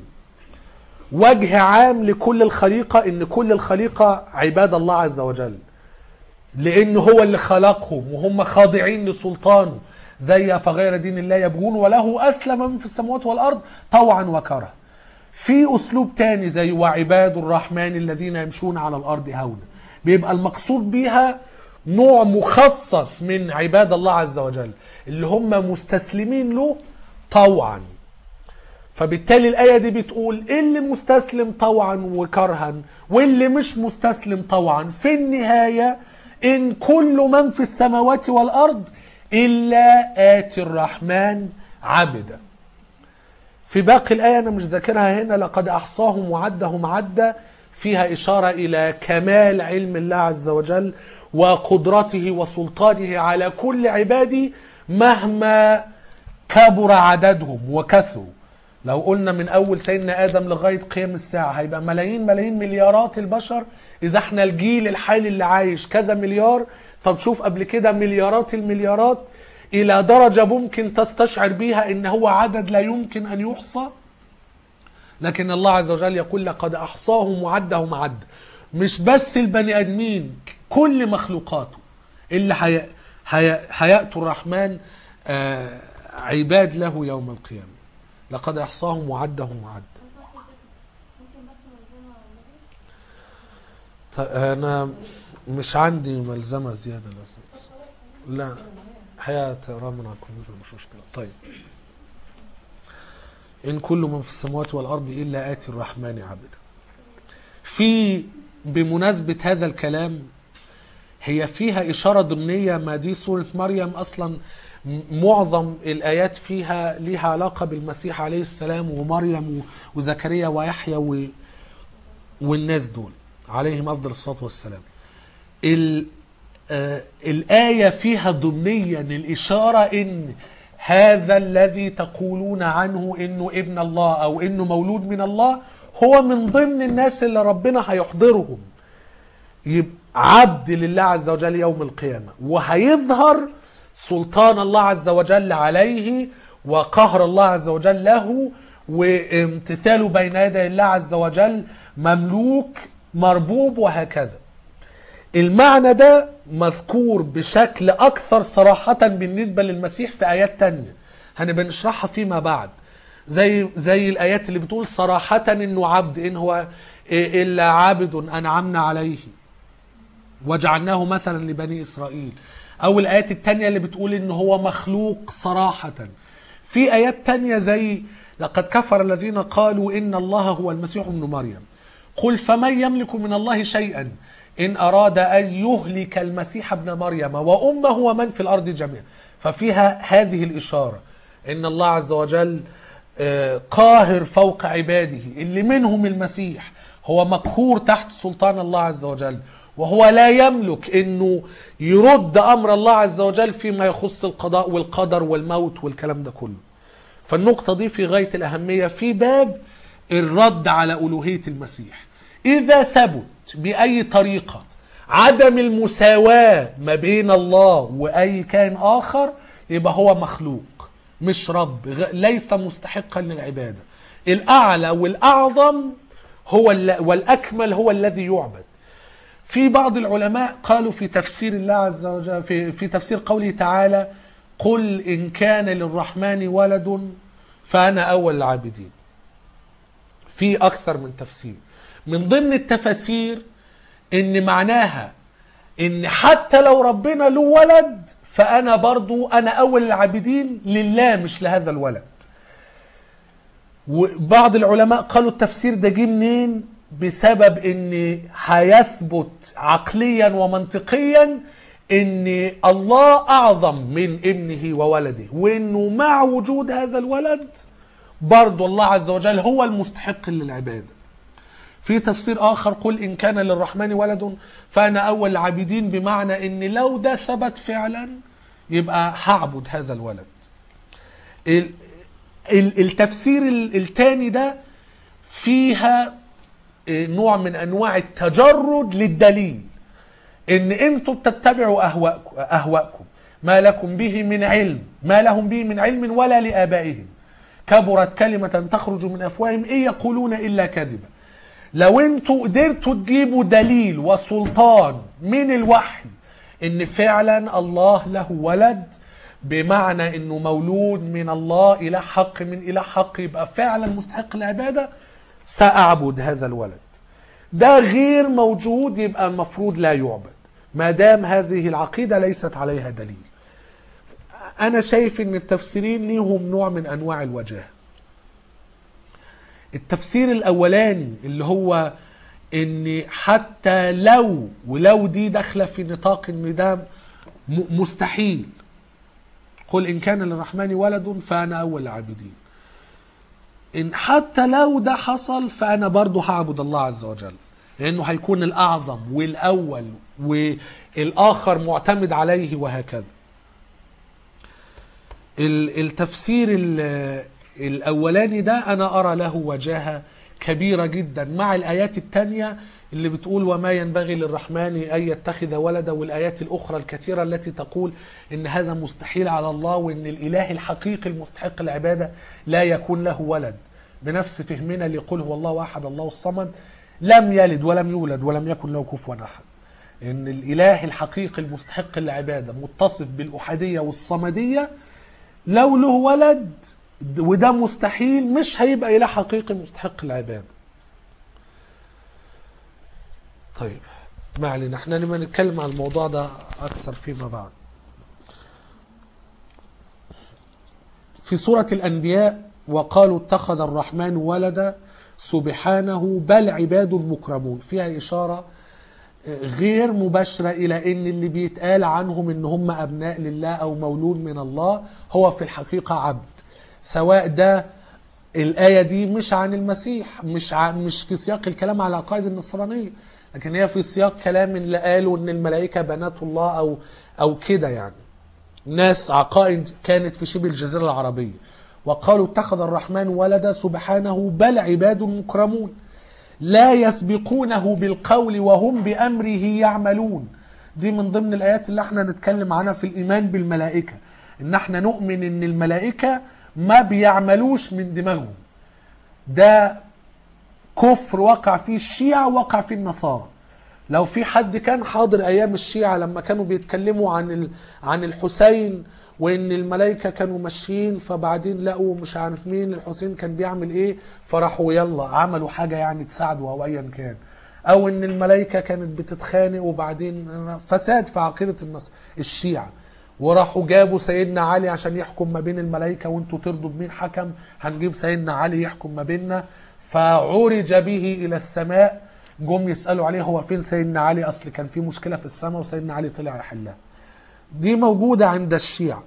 وجه عام لكل الخليقة إن كل الخليقة عباد الله عز وجل لأنه هو اللي خلقهم وهم خاضعين لسلطانه زي فغير دين الله يبغون وله أسلم من في السماوات والأرض طوعا وكره في أسلوب تاني زي وعباد الرحمن الذين يمشون على الأرض هونا بيبقى المقصود بيها نوع مخصص من عباد الله عز وجل اللي هم مستسلمين له طوعا فبالتالي الآية دي بتقول اللي مستسلم طوعا وكرها واللي مش مستسلم طوعا في النهاية إن كل من في السماوات والأرض إلا آتي الرحمن عبدا في باقي الآية أنا مش ذاكرها هنا لقد أحصاهم وعدهم عدا فيها إشارة إلى كمال علم الله عز وجل وقدرته وسلطانه على كل عباده مهما كبر عددهم وكثروا لو قلنا من أول سيدنا آدم لغاية قيام الساعة هيبقى ملايين ملايين مليارات البشر إذا احنا الجيل الحالي اللي عايش كذا مليار طب شوف قبل كده مليارات المليارات إلى درجة ممكن تستشعر بيها إن هو عدد لا يمكن أن يحصى لكن الله عز وجل يقول لقد أحصاهم وعدهم عد مش بس البني آدمين كل مخلوقاته اللي هي... هي... هيأتوا الرحمن آه عباد له يوم القيامة لقد أحصاهم وعدهم وعد ممكن بس ملزمة النبي طيب أنا مش عندي ملزمة زيادة لازم. لا حياة رامنا على الكمبيوتر مش مشكلة طيب إن كل من في السماوات والأرض إلا آتي الرحمن عبدا في بمناسبة هذا الكلام هي فيها إشارة ضمنية ما دي سورة مريم أصلا م- معظم الآيات فيها ليها علاقة بالمسيح عليه السلام ومريم و- وزكريا ويحيى و- والناس دول عليهم أفضل الصلاة والسلام ال- آه، الآية فيها ضمنيا الإشارة إن هذا الذي تقولون عنه إنه ابن الله أو إنه مولود من الله هو من ضمن الناس اللي ربنا هيحضرهم يبقى عبد لله عز وجل يوم القيامة وهيظهر سلطان الله عز وجل عليه وقهر الله عز وجل له وامتثاله بين يدي الله عز وجل مملوك مربوب وهكذا المعنى ده مذكور بشكل أكثر صراحة بالنسبة للمسيح في آيات تانية هنبقى نشرحها فيما بعد زي زي الآيات اللي بتقول صراحة إنه عبد إن هو إلا عابد أنعمنا عليه وجعلناه مثلا لبني إسرائيل أو الآيات التانية اللي بتقول إن هو مخلوق صراحة في آيات تانية زي لقد كفر الذين قالوا إن الله هو المسيح ابن مريم قل فمن يملك من الله شيئا إن أراد أن يهلك المسيح ابن مريم وأمه ومن في الأرض جميعا ففيها هذه الإشارة إن الله عز وجل آه، قاهر فوق عباده اللي منهم المسيح هو مقهور تحت سلطان الله عز وجل وهو لا يملك انه يرد امر الله عز وجل فيما يخص القضاء والقدر والموت والكلام ده كله فالنقطة دي في غاية الأهمية في باب الرد على ألوهية المسيح إذا ثبت بأي طريقة عدم المساواة ما بين الله وأي كائن آخر يبقى هو مخلوق مش رب غ- ليس مستحقا للعبادة الأعلى والأعظم هو الل- والأكمل هو الذي يعبد في بعض العلماء قالوا في تفسير الله عز وجل في, في تفسير قوله تعالى قل إن كان للرحمن ولد فأنا أول العابدين في أكثر من تفسير من ضمن التفاسير إن معناها إن حتى لو ربنا له ولد فأنا برضو أنا أول العابدين لله مش لهذا الولد وبعض العلماء قالوا التفسير ده جه منين بسبب ان هيثبت عقليا ومنطقيا ان الله اعظم من ابنه وولده وانه مع وجود هذا الولد برضو الله عز وجل هو المستحق للعباده في تفسير اخر قل ان كان للرحمن ولد فانا اول العابدين بمعنى ان لو ده ثبت فعلا يبقى هعبد هذا الولد ال- ال- التفسير ال- التاني ده فيها إيه، نوع من انواع التجرد للدليل ان انتم بتتبعوا اهواءكم اهواءكم ما لكم به من علم ما لهم به من علم ولا لابائهم كبرت كلمه تخرج من افواههم ان يقولون الا كذبا لو انتوا قدرتوا تجيبوا دليل وسلطان من الوحي ان فعلا الله له ولد بمعنى انه مولود من الله الى حق من الى حق يبقى فعلا مستحق العباده ساعبد هذا الولد ده غير موجود يبقى المفروض لا يعبد ما دام هذه العقيده ليست عليها دليل انا شايف ان التفسيرين ليهم نوع من انواع الوجاهه التفسير الاولاني اللي هو ان حتى لو ولو دي داخله في نطاق ان ده م- مستحيل قل ان كان للرحمن ولد فانا اول العابدين ان حتى لو ده حصل فانا برضو هعبد الله عز وجل لانه هيكون الاعظم والاول والاخر معتمد عليه وهكذا ال- التفسير ال- الاولاني ده انا ارى له وجاهه كبيره جدا مع الايات التانية اللي بتقول وما ينبغي للرحمن ان يتخذ ولدا والايات الاخرى الكثيره التي تقول ان هذا مستحيل على الله وان الاله الحقيقي المستحق العباده لا يكون له ولد بنفس فهمنا ليقول هو الله احد الله الصمد لم يلد ولم يولد ولم يكن له كفوا احد ان الاله الحقيقي المستحق للعباده متصف بالاحاديه والصمديه لو له ولد وده مستحيل مش هيبقى اله حقيقي مستحق العباده طيب ما علينا احنا لما نتكلم عن الموضوع ده اكثر فيما بعد في سورة الأنبياء وقالوا اتخذ الرحمن ولدا سبحانه بل عباد مكرمون فيها إشارة غير مباشرة إلى أن اللي بيتقال عنهم أن هم أبناء لله أو مولود من الله هو في الحقيقة عبد سواء ده الآية دي مش عن المسيح مش ع... مش في سياق الكلام على العقائد النصرانية لكن هي في سياق كلام اللي قالوا أن الملائكة بنات الله أو أو كده يعني ناس عقائد كانت في شبه الجزيرة العربية وقالوا اتخذ الرحمن ولدا سبحانه بل عباد مكرمون لا يسبقونه بالقول وهم بأمره يعملون دي من ضمن الآيات اللي احنا نتكلم عنها في الإيمان بالملائكة إن احنا نؤمن إن الملائكة ما بيعملوش من دماغهم ده كفر وقع فيه الشيعة وقع فيه النصارى لو في حد كان حاضر ايام الشيعة لما كانوا بيتكلموا عن ال... عن الحسين وان الملائكه كانوا ماشيين فبعدين لقوا مش عارف مين الحسين كان بيعمل ايه فراحوا يلا عملوا حاجه يعني تساعده او ايا كان او ان الملائكه كانت بتتخانق وبعدين فساد في عقيده النص الشيعه وراحوا جابوا سيدنا علي عشان يحكم ما بين الملائكه وانتوا ترضوا بمين حكم هنجيب سيدنا علي يحكم ما بيننا فعرج به الى السماء جم يسالوا عليه هو فين سيدنا علي اصل كان في مشكله في السماء وسيدنا علي طلع يحلها دي موجوده عند الشيعة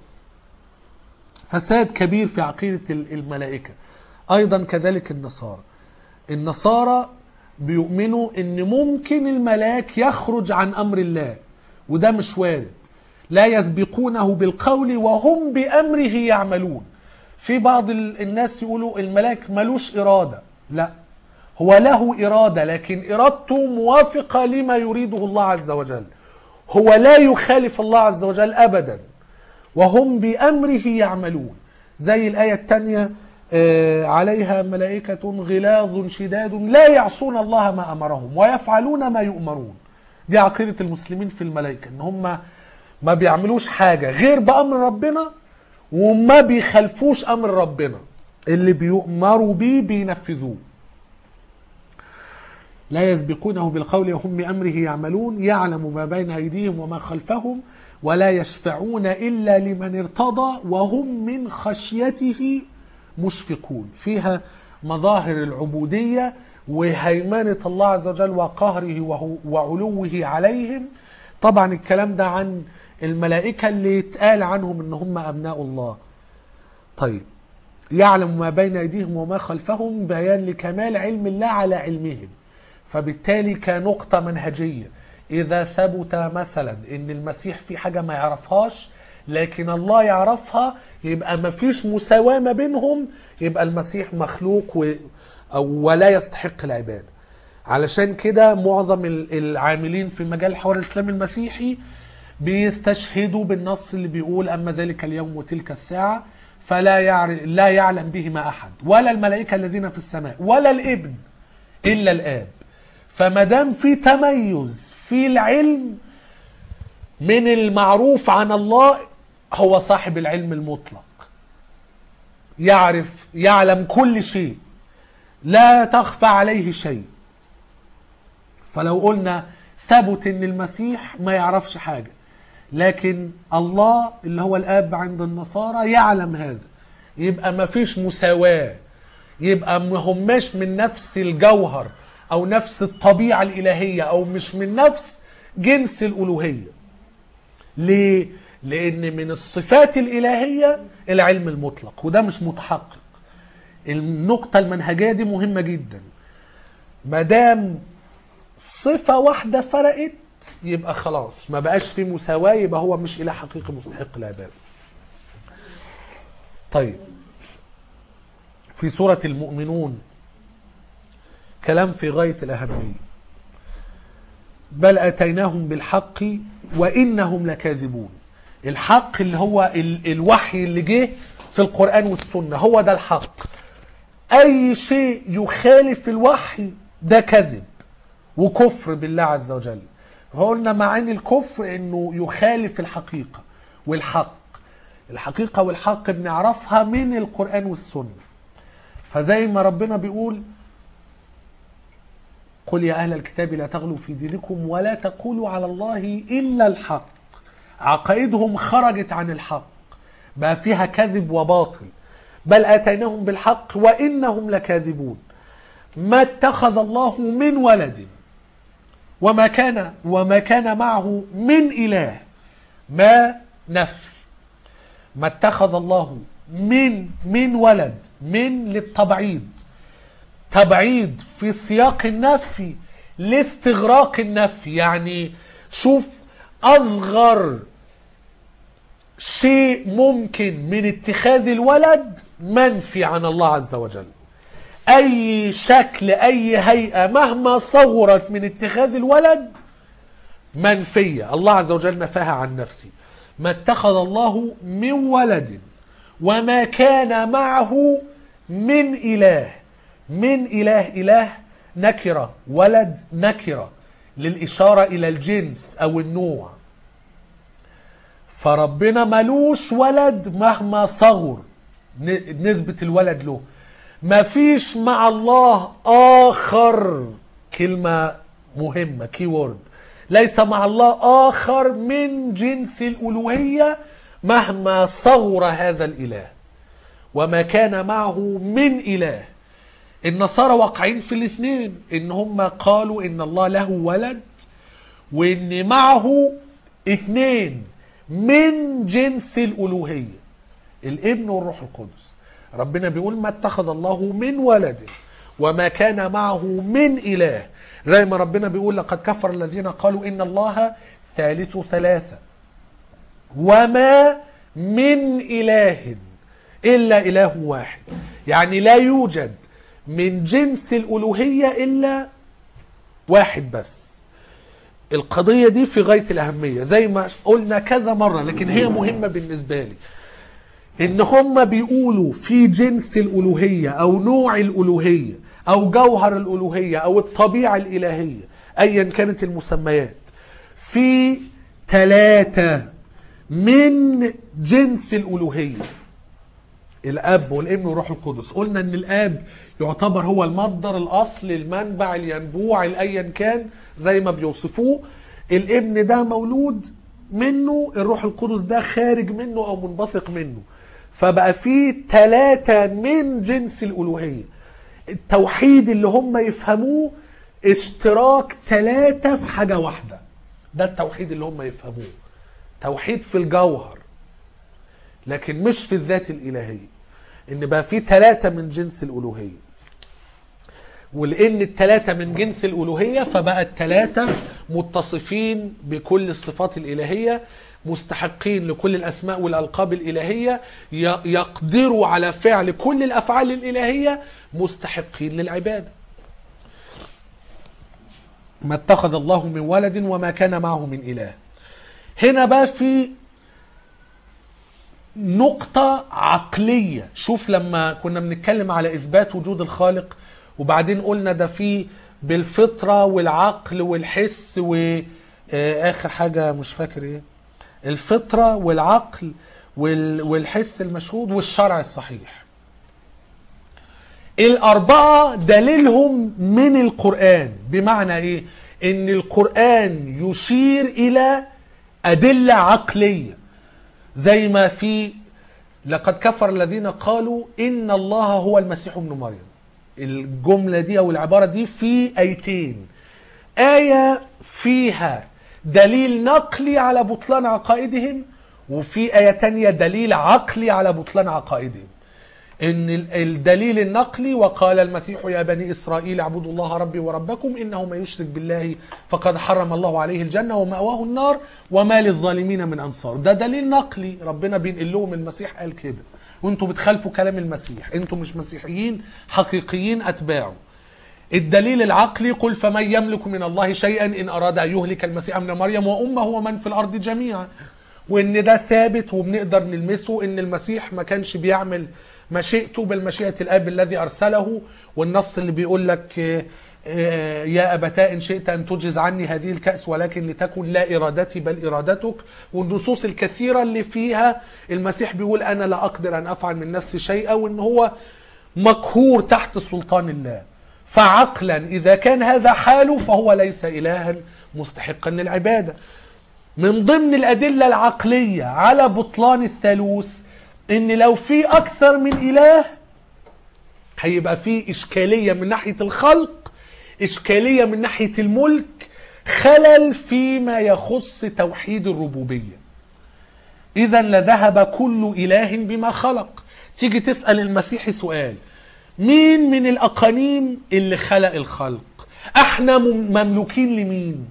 فساد كبير في عقيده الملائكه ايضا كذلك النصارى النصارى بيؤمنوا ان ممكن الملاك يخرج عن امر الله وده مش وارد لا يسبقونه بالقول وهم بامره يعملون في بعض الناس يقولوا الملاك ملوش اراده لا هو له إرادة لكن إرادته موافقة لما يريده الله عز وجل هو لا يخالف الله عز وجل أبدا وهم بأمره يعملون زي الآية الثانية عليها ملائكة غلاظ شداد لا يعصون الله ما أمرهم ويفعلون ما يؤمرون دي عقيدة المسلمين في الملائكة ان هم ما بيعملوش حاجة غير بأمر ربنا وما بيخالفوش أمر ربنا اللي بيؤمروا بيه بينفذوه لا يسبقونه بالقول وهم بأمره يعملون يعلم ما بين أيديهم وما خلفهم ولا يشفعون إلا لمن ارتضى وهم من خشيته مشفقون فيها مظاهر العبودية وهيمنة الله عز وجل وقهره وهو- وعلوه عليهم طبعا الكلام ده عن الملائكة اللي اتقال عنهم ان هم أبناء الله طيب يعلم ما بين أيديهم وما خلفهم بيان لكمال علم الله على علمهم فبالتالي كنقطة منهجية إذا ثبت مثلا إن المسيح في حاجة ما يعرفهاش لكن الله يعرفها يبقى ما فيش مساواة ما بينهم يبقى المسيح مخلوق و... أو ولا يستحق العبادة علشان كده معظم ال- العاملين في مجال الحوار الإسلامي المسيحي بيستشهدوا بالنص اللي بيقول أما ذلك اليوم وتلك الساعة فلا يعرف لا يعلم بهما أحد ولا الملائكة الذين في السماء ولا الابن إلا الآب فما دام في تميز في العلم من المعروف عن الله هو صاحب العلم المطلق يعرف يعلم كل شيء لا تخفى عليه شيء فلو قلنا ثبت ان المسيح ما يعرفش حاجه لكن الله اللي هو الاب عند النصارى يعلم هذا يبقى ما فيش مساواه يبقى ما هماش من نفس الجوهر او نفس الطبيعه الالهيه او مش من نفس جنس الالوهيه ليه لان من الصفات الالهيه العلم المطلق وده مش متحقق النقطه المنهجيه دي مهمه جدا ما دام صفه واحده فرقت يبقى خلاص ما بقاش في مساواه يبقى هو مش اله حقيقي مستحق العباده طيب في سوره المؤمنون كلام في غايه الاهميه بل اتيناهم بالحق وانهم لكاذبون الحق اللي هو ال- الوحي اللي جه في القران والسنه هو ده الحق اي شيء يخالف الوحي ده كذب وكفر بالله عز وجل قلنا معاني الكفر انه يخالف الحقيقه والحق الحقيقه والحق بنعرفها من القران والسنه فزي ما ربنا بيقول قل يا أهل الكتاب لا تغلوا في دينكم ولا تقولوا على الله إلا الحق عقائدهم خرجت عن الحق بقى فيها كذب وباطل بل آتيناهم بالحق وإنهم لكاذبون ما اتخذ الله من ولد وما كان وما كان معه من إله ما نفي ما اتخذ الله من من ولد من للتبعيض تبعيض في سياق النفي لاستغراق النفي يعني شوف اصغر شيء ممكن من اتخاذ الولد منفي عن الله عز وجل اي شكل اي هيئه مهما صغرت من اتخاذ الولد منفيه الله عز وجل نفاها عن نفسه ما اتخذ الله من ولد وما كان معه من اله من اله اله نكره ولد نكره للاشاره الى الجنس او النوع فربنا ملوش ولد مهما صغر ن- نسبة الولد له ما فيش مع الله آخر كلمة مهمة كي وورد ليس مع الله آخر من جنس الألوهية مهما صغر هذا الإله وما كان معه من إله النصارى واقعين في الاثنين ان هم قالوا ان الله له ولد وان معه اثنين من جنس الالوهيه الابن والروح القدس ربنا بيقول ما اتخذ الله من ولد وما كان معه من اله زي ما ربنا بيقول لقد كفر الذين قالوا ان الله ثالث ثلاثه وما من اله الا اله واحد يعني لا يوجد من جنس الالوهيه الا واحد بس القضيه دي في غايه الاهميه زي ما قلنا كذا مره لكن هي مهمه بالنسبه لي ان هم بيقولوا في جنس الالوهيه او نوع الالوهيه او جوهر الالوهيه او الطبيعه الالهيه ايا كانت المسميات في ثلاثة من جنس الألوهية الاب والابن والروح القدس قلنا ان الاب يعتبر هو المصدر الاصل المنبع الينبوع ايا كان زي ما بيوصفوه الابن ده مولود منه الروح القدس ده خارج منه او منبثق منه فبقى في ثلاثة من جنس الألوهية التوحيد اللي هم يفهموه اشتراك ثلاثة في حاجة واحدة ده التوحيد اللي هم يفهموه توحيد في الجوهر لكن مش في الذات الإلهية إن بقى في ثلاثة من جنس الألوهية ولأن الثلاثة من جنس الألوهية فبقى الثلاثة متصفين بكل الصفات الإلهية مستحقين لكل الأسماء والألقاب الإلهية ي- يقدروا على فعل كل الأفعال الإلهية مستحقين للعبادة ما اتخذ الله من ولد وما كان معه من إله هنا بقى في نقطة عقلية شوف لما كنا بنتكلم على إثبات وجود الخالق وبعدين قلنا ده فيه بالفطرة والعقل والحس وآخر حاجة مش فاكر إيه الفطرة والعقل وال- والحس المشهود والشرع الصحيح الأربعة دليلهم من القرآن بمعنى إيه؟ إن القرآن يشير إلى أدلة عقلية زي ما في لقد كفر الذين قالوا إن الله هو المسيح ابن مريم الجملة دي أو العبارة دي في آيتين آية فيها دليل نقلي على بطلان عقائدهم وفي آية تانية دليل عقلي على بطلان عقائدهم ان ال- الدليل النقلي وقال المسيح يا بني اسرائيل اعبدوا الله ربي وربكم انه من يشرك بالله فقد حرم الله عليه الجنه ومأواه النار وما للظالمين من انصار ده دليل نقلي ربنا بينقل لهم المسيح قال كده وانتوا بتخالفوا كلام المسيح انتوا مش مسيحيين حقيقيين اتباعه الدليل العقلي قل فمن يملك من الله شيئا ان اراد ان يهلك المسيح ابن مريم وامه ومن في الارض جميعا وان ده ثابت وبنقدر نلمسه ان المسيح ما كانش بيعمل مشيئته بل مشيئه الاب الذي ارسله والنص اللي بيقول لك آه، آه، يا ابتاه ان شئت ان تجز عني هذه الكاس ولكن لتكن لا ارادتي بل ارادتك والنصوص الكثيره اللي فيها المسيح بيقول انا لا اقدر ان افعل من نفسي شيئا وان هو مقهور تحت سلطان الله فعقلا اذا كان هذا حاله فهو ليس الها مستحقا للعباده من ضمن الأدلة العقلية على بطلان الثالوث إن لو في أكثر من إله هيبقى في إشكالية من ناحية الخلق إشكالية من ناحية الملك خلل فيما يخص توحيد الربوبية إذا لذهب كل إله بما خلق تيجي تسأل المسيح سؤال مين من الأقانيم اللي خلق الخلق احنا مم- مملوكين لمين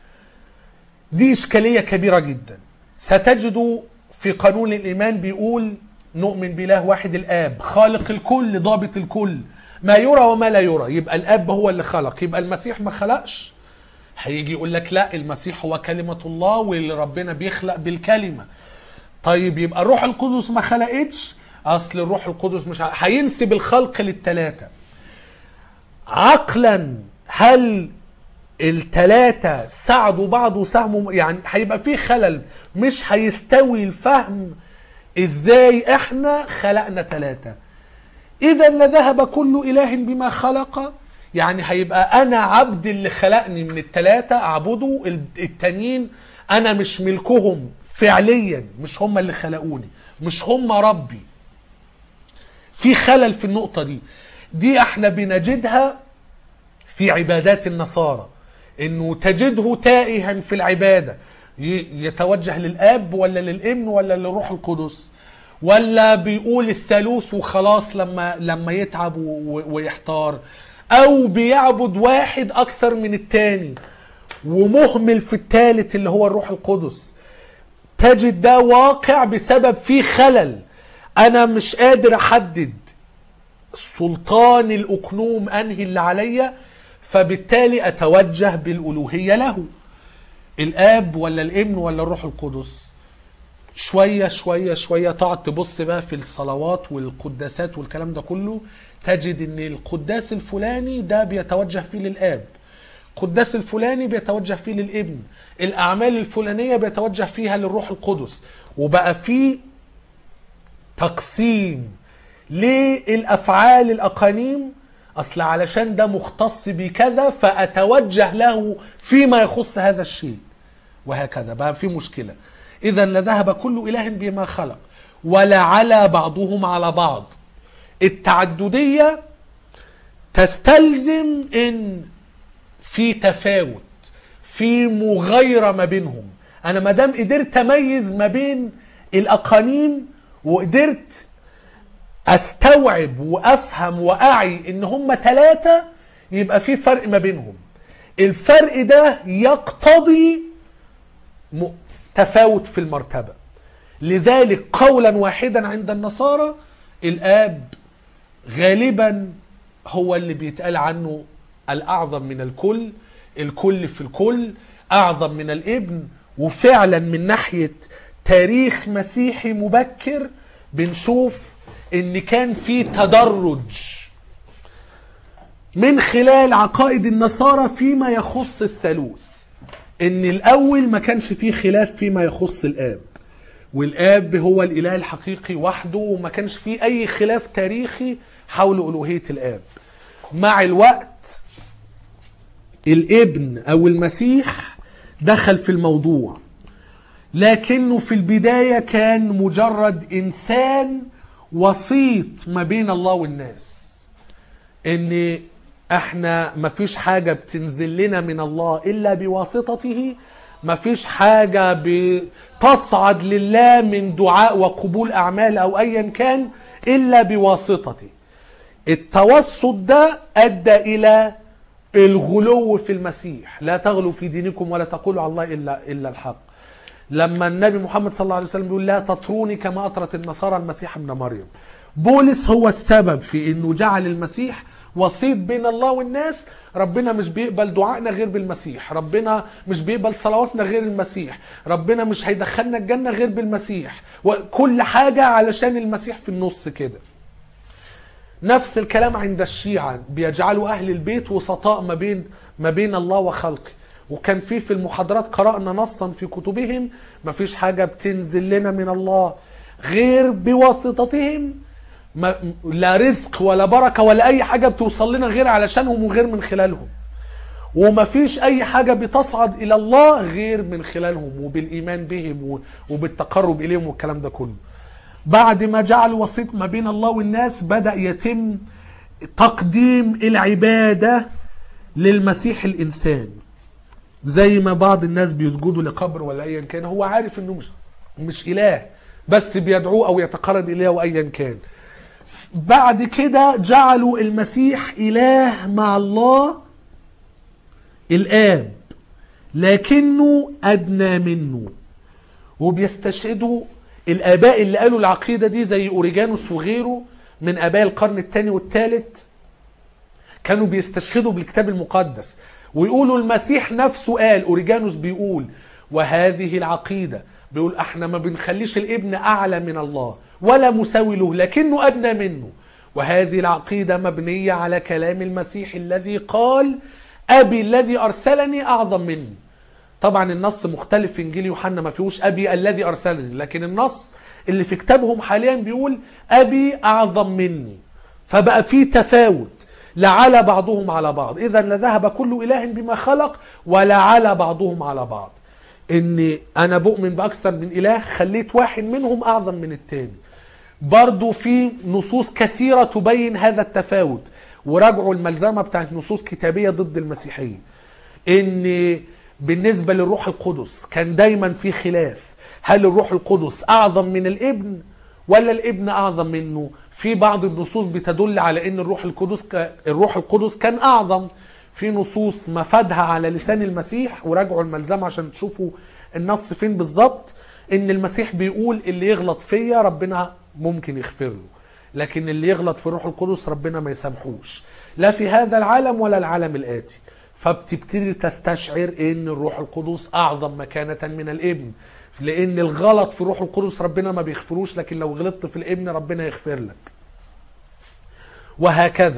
دي إشكالية كبيرة جدا ستجد في قانون الإيمان بيقول نؤمن بإله واحد الآب خالق الكل ضابط الكل ما يرى وما لا يرى يبقى الآب هو اللي خلق يبقى المسيح ما خلقش هيجي يقول لك لا المسيح هو كلمة الله واللي ربنا بيخلق بالكلمة طيب يبقى الروح القدس ما خلقتش اصل الروح القدس مش ه- هينسب الخلق للتلاتة عقلا هل التلاتة ساعدوا بعض وساهموا يعني هيبقى في خلل مش هيستوي الفهم ازاي احنا خلقنا تلاتة اذا لذهب كل اله بما خلق يعني هيبقى انا عبد اللي خلقني من التلاتة اعبده ال- التانيين انا مش ملكهم فعليا مش هم اللي خلقوني مش هم ربي في خلل في النقطة دي دي احنا بنجدها في عبادات النصارى انه تجده تائها في العباده ي- يتوجه للاب ولا للابن ولا للروح القدس ولا بيقول الثالوث وخلاص لما لما يتعب و- ويحتار او بيعبد واحد اكثر من التاني ومهمل في الثالث اللي هو الروح القدس تجد ده واقع بسبب فيه خلل انا مش قادر احدد سلطان الأقنوم أنهي اللي عليا فبالتالي أتوجه بالألوهية له الآب ولا الابن ولا الروح القدس شوية شوية شوية تقعد تبص بقى في الصلوات والقداسات والكلام ده كله تجد ان القداس الفلاني ده بيتوجه فيه للآب القداس الفلاني بيتوجه فيه للابن الاعمال الفلانيه بيتوجه فيها للروح القدس وبقى في تقسيم للافعال الاقانيم اصل علشان ده مختص بكذا فاتوجه له فيما يخص هذا الشيء وهكذا بقى في مشكله اذا لذهب كل اله بما خلق ولعلى بعضهم على بعض التعدديه تستلزم ان في تفاوت في مغايره ما بينهم انا ما دام قدرت اميز ما بين الاقانيم وقدرت استوعب وافهم واعي ان هم ثلاثه يبقى في فرق ما بينهم الفرق ده يقتضي م- تفاوت في المرتبه لذلك قولا واحدا عند النصارى الاب غالبا هو اللي بيتقال عنه الاعظم من الكل الكل في الكل اعظم من الابن وفعلا من ناحيه تاريخ مسيحي مبكر بنشوف ان كان في تدرج من خلال عقائد النصارى فيما يخص الثالوث ان الاول ما كانش فيه خلاف فيما يخص الاب والاب هو الاله الحقيقي وحده وما كانش فيه اي خلاف تاريخي حول الوهيه الاب مع الوقت الابن او المسيح دخل في الموضوع لكنه في البدايه كان مجرد انسان وسيط ما بين الله والناس ان احنا مفيش حاجة بتنزل لنا من الله الا بواسطته مفيش حاجة بتصعد لله من دعاء وقبول اعمال او ايا كان الا بواسطته التوسط ده ادى الى الغلو في المسيح لا تغلوا في دينكم ولا تقولوا على الله الا الا الحق لما النبي محمد صلى الله عليه وسلم بيقول لا تطروني كما اطرت النصارى المسيح ابن مريم بولس هو السبب في انه جعل المسيح وسيط بين الله والناس ربنا مش بيقبل دعائنا غير بالمسيح ربنا مش بيقبل صلواتنا غير المسيح ربنا مش هيدخلنا الجنة غير بالمسيح وكل حاجة علشان المسيح في النص كده نفس الكلام عند الشيعة بيجعلوا أهل البيت وسطاء ما بين ما بين الله وخلقه وكان في في المحاضرات قرأنا نصا في كتبهم ما فيش حاجة بتنزل لنا من الله غير بواسطتهم ما لا رزق ولا بركة ولا أي حاجة بتوصل لنا غير علشانهم وغير من خلالهم وما فيش أي حاجة بتصعد إلى الله غير من خلالهم وبالإيمان بهم و- وبالتقرب إليهم والكلام ده كله بعد ما جعل وسيط ما بين الله والناس بدأ يتم تقديم العبادة للمسيح الإنسان زي ما بعض الناس بيسجدوا لقبر ولا ايا كان هو عارف انه مش مش اله بس بيدعوه او يتقرب اليه وايا كان بعد كده جعلوا المسيح اله مع الله الاب لكنه ادنى منه وبيستشهدوا الاباء اللي قالوا العقيده دي زي اوريجانوس وغيره من اباء القرن الثاني والثالث كانوا بيستشهدوا بالكتاب المقدس ويقولوا المسيح نفسه قال اوريجانوس بيقول وهذه العقيده بيقول احنا ما بنخليش الابن اعلى من الله ولا مساوي له لكنه ادنى منه وهذه العقيده مبنيه على كلام المسيح الذي قال ابي الذي ارسلني اعظم مني طبعا النص مختلف في انجيل يوحنا ما فيهوش ابي الذي ارسلني لكن النص اللي في كتابهم حاليا بيقول ابي اعظم مني فبقى في تفاوت لعلى بعضهم على بعض اذا لذهب كل اله بما خلق ولعلى بعضهم على بعض ان انا بؤمن باكثر من اله خليت واحد منهم اعظم من التاني برضو في نصوص كثيرة تبين هذا التفاوت وراجعوا الملزمة بتاعت نصوص كتابية ضد المسيحية ان بالنسبة للروح القدس كان دايما في خلاف هل الروح القدس اعظم من الابن ولا الابن اعظم منه في بعض النصوص بتدل على ان الروح القدس ك... الروح القدس كان اعظم في نصوص مفادها على لسان المسيح وراجعوا الملزمة عشان تشوفوا النص فين بالظبط ان المسيح بيقول اللي يغلط فيا ربنا ممكن يغفر له لكن اللي يغلط في الروح القدس ربنا ما يسامحوش لا في هذا العالم ولا العالم الآتي فبتبتدي تستشعر ان الروح القدس اعظم مكانة من الابن لان الغلط في الروح القدس ربنا ما بيغفروش لكن لو غلطت في الابن ربنا يغفر لك وهكذا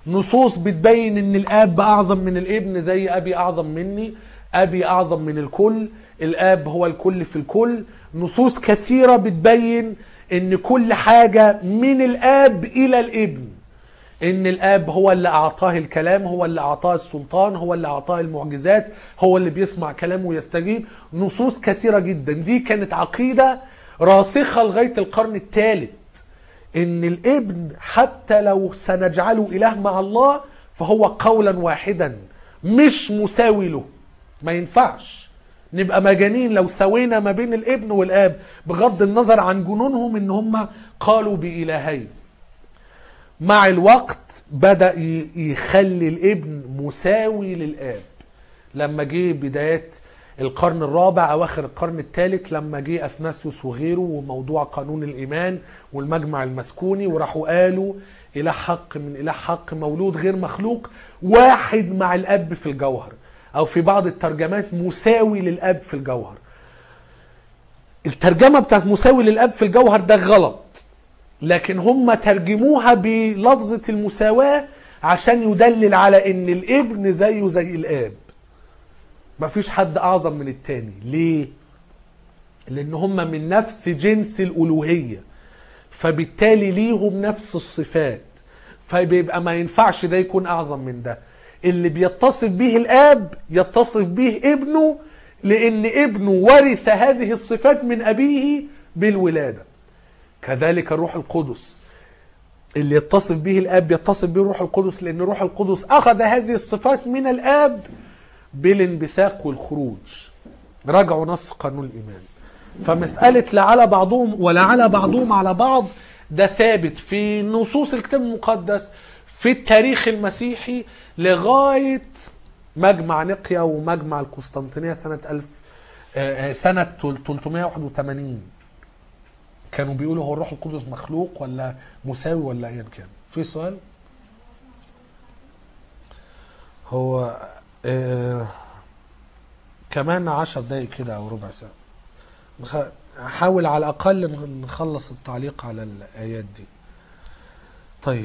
نصوص بتبين ان الاب اعظم من الابن زي ابي اعظم مني ابي اعظم من الكل الاب هو الكل في الكل نصوص كثيرة بتبين ان كل حاجة من الاب الى الابن ان الاب هو اللي اعطاه الكلام هو اللي اعطاه السلطان هو اللي اعطاه المعجزات هو اللي بيسمع كلامه ويستجيب نصوص كثيرة جدا دي كانت عقيدة راسخة لغاية القرن الثالث ان الابن حتى لو سنجعله اله مع الله فهو قولا واحدا مش مساوي له ما ينفعش نبقى مجانين لو سوينا ما بين الابن والاب بغض النظر عن جنونهم ان هم قالوا بإلهين مع الوقت بدأ ي- يخلي الابن مساوي للاب لما جه بدايات القرن الرابع اواخر القرن الثالث لما جه اثناسيوس وغيره وموضوع قانون الايمان والمجمع المسكوني وراحوا قالوا اله حق من اله حق مولود غير مخلوق واحد مع الاب في الجوهر او في بعض الترجمات مساوي للاب في الجوهر الترجمه بتاعت مساوي للاب في الجوهر ده غلط لكن هم ترجموها بلفظه المساواه عشان يدلل على ان الابن زيه زي الاب مفيش حد اعظم من التاني ليه لان هم من نفس جنس الالوهيه فبالتالي ليهم نفس الصفات فبيبقى ما ينفعش ده يكون اعظم من ده اللي بيتصف به الاب يتصف به ابنه لان ابنه ورث هذه الصفات من ابيه بالولاده كذلك الروح القدس اللي يتصف به الاب يتصف به الروح القدس لان الروح القدس اخذ هذه الصفات من الاب بالانبثاق والخروج راجعوا نص قانون الايمان فمساله لا على بعضهم ولا على بعضهم على بعض ده ثابت في نصوص الكتاب المقدس في التاريخ المسيحي لغايه مجمع نقيا ومجمع القسطنطينيه سنه 1000 آه، آه، سنه 381 كانوا بيقولوا هو الروح القدس مخلوق ولا مساوي ولا ايا كان في سؤال هو آه كمان عشر دقايق كده او ربع ساعه نخ- حاول على الاقل نخ- نخلص التعليق على الايات دي طيب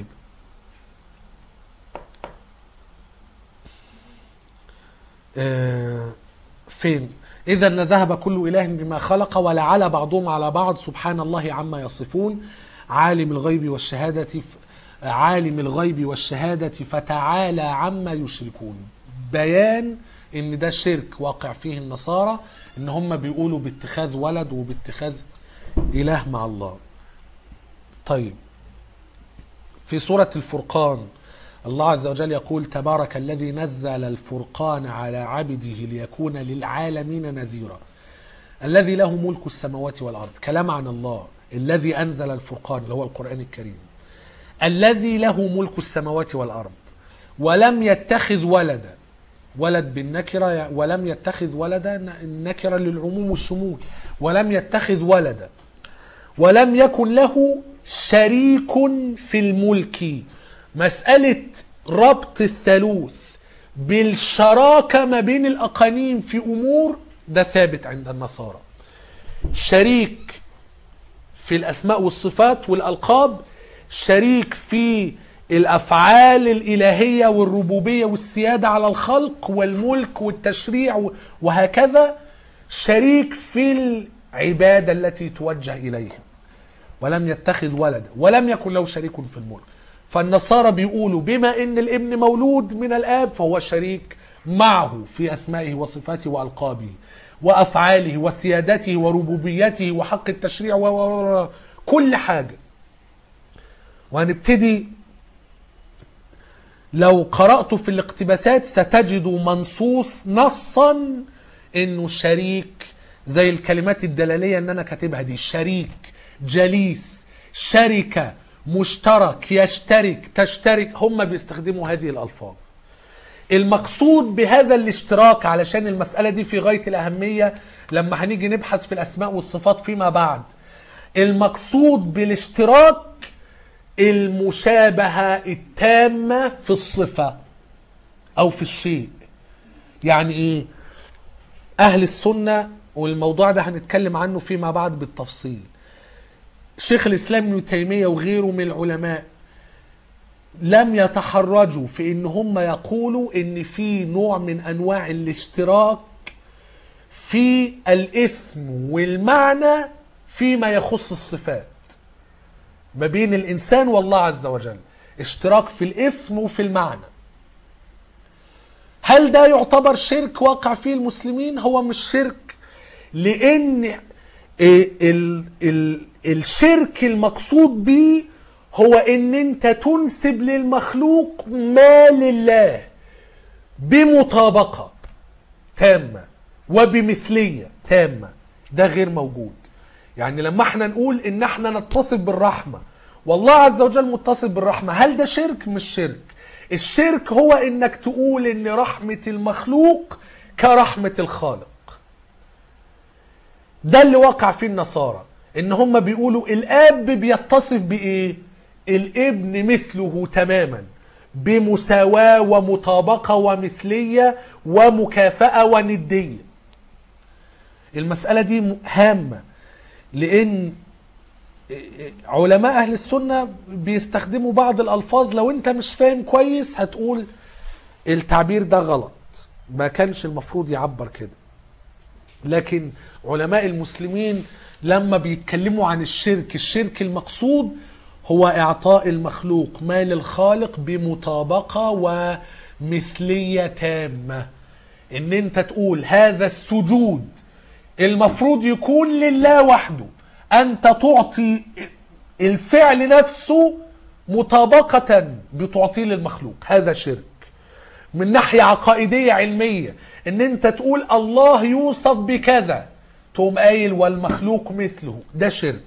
آه فين إذا لذهب كل إله بما خلق ولعل بعضهم على بعض سبحان الله عما يصفون عالم الغيب والشهادة ف- عالم الغيب والشهادة فتعالى عما يشركون بيان ان ده شرك واقع فيه النصارى ان هم بيقولوا باتخاذ ولد وباتخاذ اله مع الله طيب في سورة الفرقان الله عز وجل يقول تبارك الذي نزل الفرقان على عبده ليكون للعالمين نذيرا الذي له ملك السماوات والأرض كلام عن الله الذي أنزل الفرقان اللي هو القرآن الكريم الذي له ملك السماوات والأرض ولم يتخذ ولدا ولد بالنكرة ولم يتخذ ولدا النكرة للعموم والشمول ولم يتخذ ولدا ولم يكن له شريك في الملك مسألة ربط الثالوث بالشراكة ما بين الأقانيم في أمور ده ثابت عند النصارى شريك في الأسماء والصفات والألقاب شريك في الأفعال الإلهية والربوبية والسيادة على الخلق والملك والتشريع وهكذا شريك في العبادة التي توجه إليهم ولم يتخذ ولدا ولم يكن له شريك في الملك فالنصارى بيقولوا بما ان الابن مولود من الاب فهو شريك معه في اسمائه وصفاته والقابه وافعاله وسيادته وربوبيته وحق التشريع و و- و- كل حاجه وهنبتدي لو قرأت في الاقتباسات ستجد منصوص نصا انه شريك زي الكلمات الدلالية ان انا كاتبها دي شريك جليس شركة مشترك يشترك تشترك هم بيستخدموا هذه الالفاظ المقصود بهذا الاشتراك علشان المسألة دي في غاية الأهمية لما هنيجي نبحث في الأسماء والصفات فيما بعد المقصود بالاشتراك المشابهة التامة في الصفة أو في الشيء يعني إيه أهل السنة والموضوع ده هنتكلم عنه فيما بعد بالتفصيل شيخ الإسلام ابن تيمية وغيره من العلماء لم يتحرجوا في ان هم يقولوا ان في نوع من انواع الاشتراك في الاسم والمعنى فيما يخص الصفات ما بين الانسان والله عز وجل اشتراك في الاسم وفي المعنى هل ده يعتبر شرك واقع فيه المسلمين هو مش شرك لان ال ال الشرك المقصود به هو ان انت تنسب للمخلوق ما لله بمطابقه تامه وبمثليه تامه ده غير موجود يعني لما احنا نقول ان احنا نتصف بالرحمه والله عز وجل متصف بالرحمه هل ده شرك مش شرك الشرك هو انك تقول ان رحمه المخلوق كرحمه الخالق ده اللي وقع فيه النصارى ان هم بيقولوا الاب بيتصف بايه الابن مثله تماما بمساواة ومطابقة ومثلية ومكافأة وندية المسألة دي هامة لأن علماء أهل السنة بيستخدموا بعض الألفاظ لو أنت مش فاهم كويس هتقول التعبير ده غلط ما كانش المفروض يعبر كده لكن علماء المسلمين لما بيتكلموا عن الشرك الشرك المقصود هو إعطاء المخلوق ما للخالق بمطابقة ومثلية تامة إن أنت تقول هذا السجود المفروض يكون لله وحده أنت تعطي الفعل نفسه مطابقة بتعطيه للمخلوق هذا شرك من ناحية عقائدية علمية ان انت تقول الله يوصف بكذا تقوم قايل والمخلوق مثله ده شرك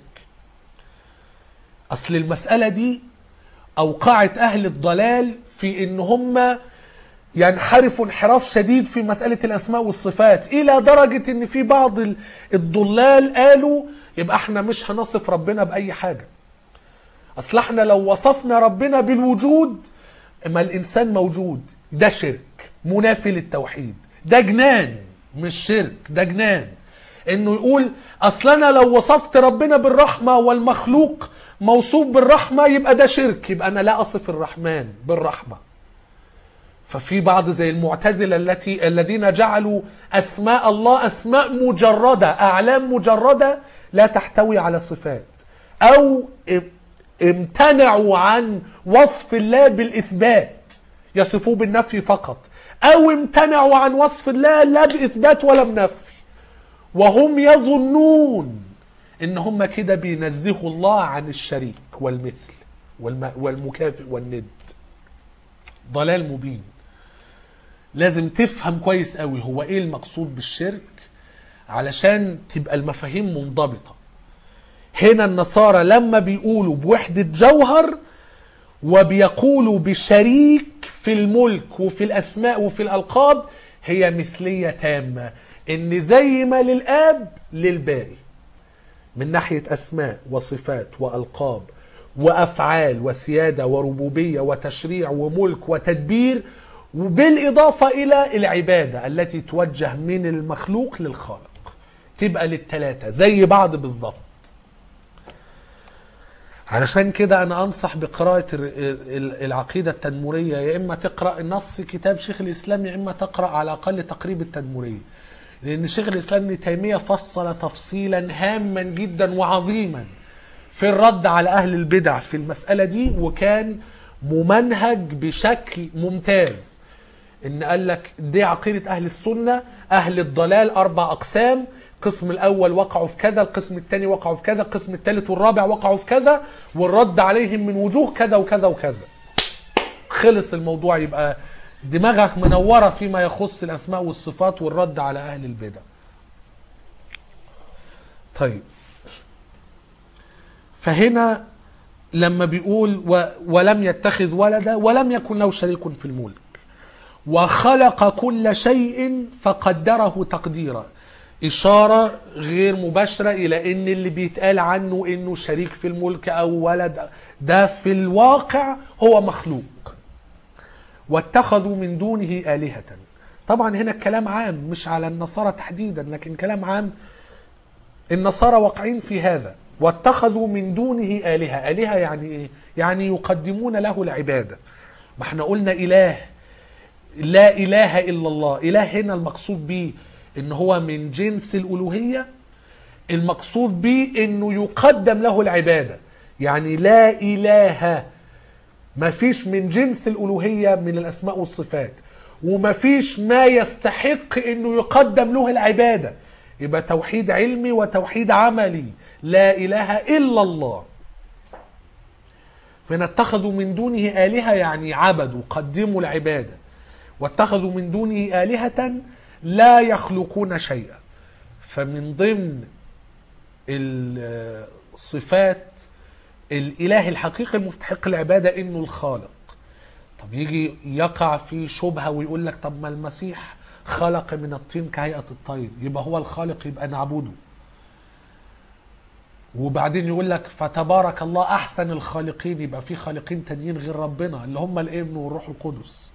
اصل المسألة دي اوقعت اهل الضلال في ان هم ينحرفوا انحراف شديد في مسألة الاسماء والصفات الى درجة ان في بعض الضلال قالوا يبقى احنا مش هنصف ربنا باي حاجة اصل احنا لو وصفنا ربنا بالوجود ما الانسان موجود ده شرك منافي للتوحيد ده جنان مش شرك ده جنان انه يقول اصل انا لو وصفت ربنا بالرحمه والمخلوق موصوف بالرحمه يبقى ده شرك يبقى انا لا اصف الرحمن بالرحمه ففي بعض زي المعتزله التي الذين جعلوا اسماء الله اسماء مجرده اعلام مجرده لا تحتوي على صفات او امتنعوا عن وصف الله بالاثبات يصفوه بالنفي فقط او امتنعوا عن وصف الله لا باثبات ولا بنفي وهم يظنون ان هم كده بينزهوا الله عن الشريك والمثل والم... والمكافئ والند ضلال مبين لازم تفهم كويس قوي هو ايه المقصود بالشرك علشان تبقى المفاهيم منضبطة هنا النصارى لما بيقولوا بوحدة جوهر وبيقولوا بشريك في الملك وفي الاسماء وفي الالقاب هي مثليه تامه ان زي ما للاب للباقي من ناحيه اسماء وصفات والقاب وافعال وسياده وربوبيه وتشريع وملك وتدبير وبالاضافه الى العباده التي توجه من المخلوق للخالق تبقى للثلاثه زي بعض بالظبط علشان كده انا انصح بقراءة العقيدة التدمرية يا اما تقرأ نص كتاب شيخ الاسلام يا اما تقرأ على الاقل تقريب التدمرية لان شيخ الاسلام ابن تيمية فصل تفصيلا هاما جدا وعظيما في الرد على اهل البدع في المسألة دي وكان ممنهج بشكل ممتاز ان قال لك دي عقيدة اهل السنة اهل الضلال اربع اقسام القسم الاول وقعوا في كذا القسم الثاني وقعوا في كذا القسم الثالث والرابع وقعوا في كذا والرد عليهم من وجوه كذا وكذا وكذا خلص الموضوع يبقى دماغك منورة فيما يخص الأسماء والصفات والرد على أهل البدع طيب فهنا لما بيقول و ولم يتخذ ولدا ولم يكن له شريك في الملك وخلق كل شيء فقدره تقديرا إشارة غير مباشرة إلى إن اللي بيتقال عنه إنه شريك في الملك أو ولد ده في الواقع هو مخلوق واتخذوا من دونه آلهة طبعا هنا الكلام عام مش على النصارى تحديدا لكن كلام عام النصارى واقعين في هذا واتخذوا من دونه آلهة آلهة يعني إيه؟ يعني يقدمون له العبادة ما احنا قلنا إله لا إله إلا الله إله هنا المقصود به إن هو من جنس الألوهية المقصود به إنه يقدم له العبادة يعني لا إله ما فيش من جنس الألوهية من الأسماء والصفات وما فيش ما يستحق إنه يقدم له العبادة يبقى توحيد علمي وتوحيد عملي لا إله إلا الله فإن اتخذوا من دونه آلهة يعني عبدوا قدموا العبادة واتخذوا من دونه آلهة لا يخلقون شيئا فمن ضمن الصفات الإله الحقيقي المستحق العبادة إنه الخالق طب يجي يقع في شبهة ويقول لك طب ما المسيح خلق من الطين كهيئة الطير يبقى هو الخالق يبقى نعبده وبعدين يقول لك فتبارك الله احسن الخالقين يبقى في خالقين تانيين غير ربنا اللي هم الابن والروح القدس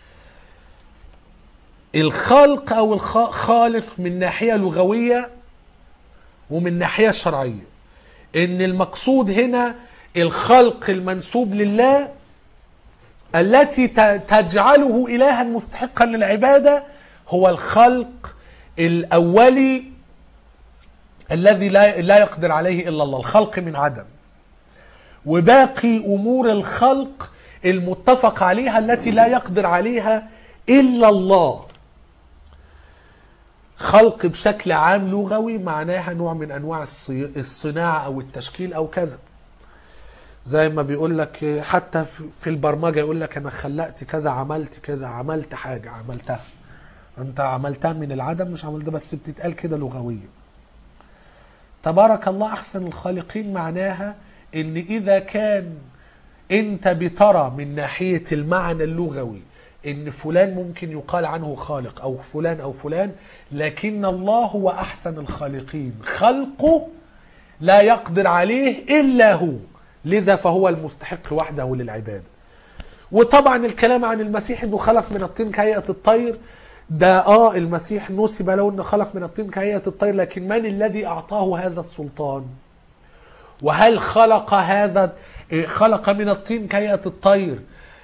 الخلق او الخالق من ناحيه لغويه ومن ناحيه شرعيه ان المقصود هنا الخلق المنسوب لله التي ت- تجعله الها مستحقا للعباده هو الخلق الاولي الذي لا لا يقدر عليه الا الله الخلق من عدم وباقي امور الخلق المتفق عليها التي لا يقدر عليها الا الله خلق بشكل عام لغوي معناها نوع من انواع الصي- الصناعه او التشكيل او كذا زي ما بيقول لك حتى في- في البرمجه يقول لك انا خلقت كذا عملت كذا عملت حاجه عملتها انت عملتها من العدم مش عملتها بس بتتقال كده لغويا تبارك الله احسن الخالقين معناها ان اذا كان انت بترى من ناحيه المعنى اللغوي ان فلان ممكن يقال عنه خالق او فلان او فلان لكن الله هو احسن الخالقين خلقه لا يقدر عليه الا هو لذا فهو المستحق وحده للعباده وطبعا الكلام عن المسيح انه خلق من الطين كهيئه الطير ده اه المسيح نسب له انه خلق من الطين كهيئه الطير لكن من الذي اعطاه هذا السلطان؟ وهل خلق هذا إيه، خلق من الطين كهيئه الطير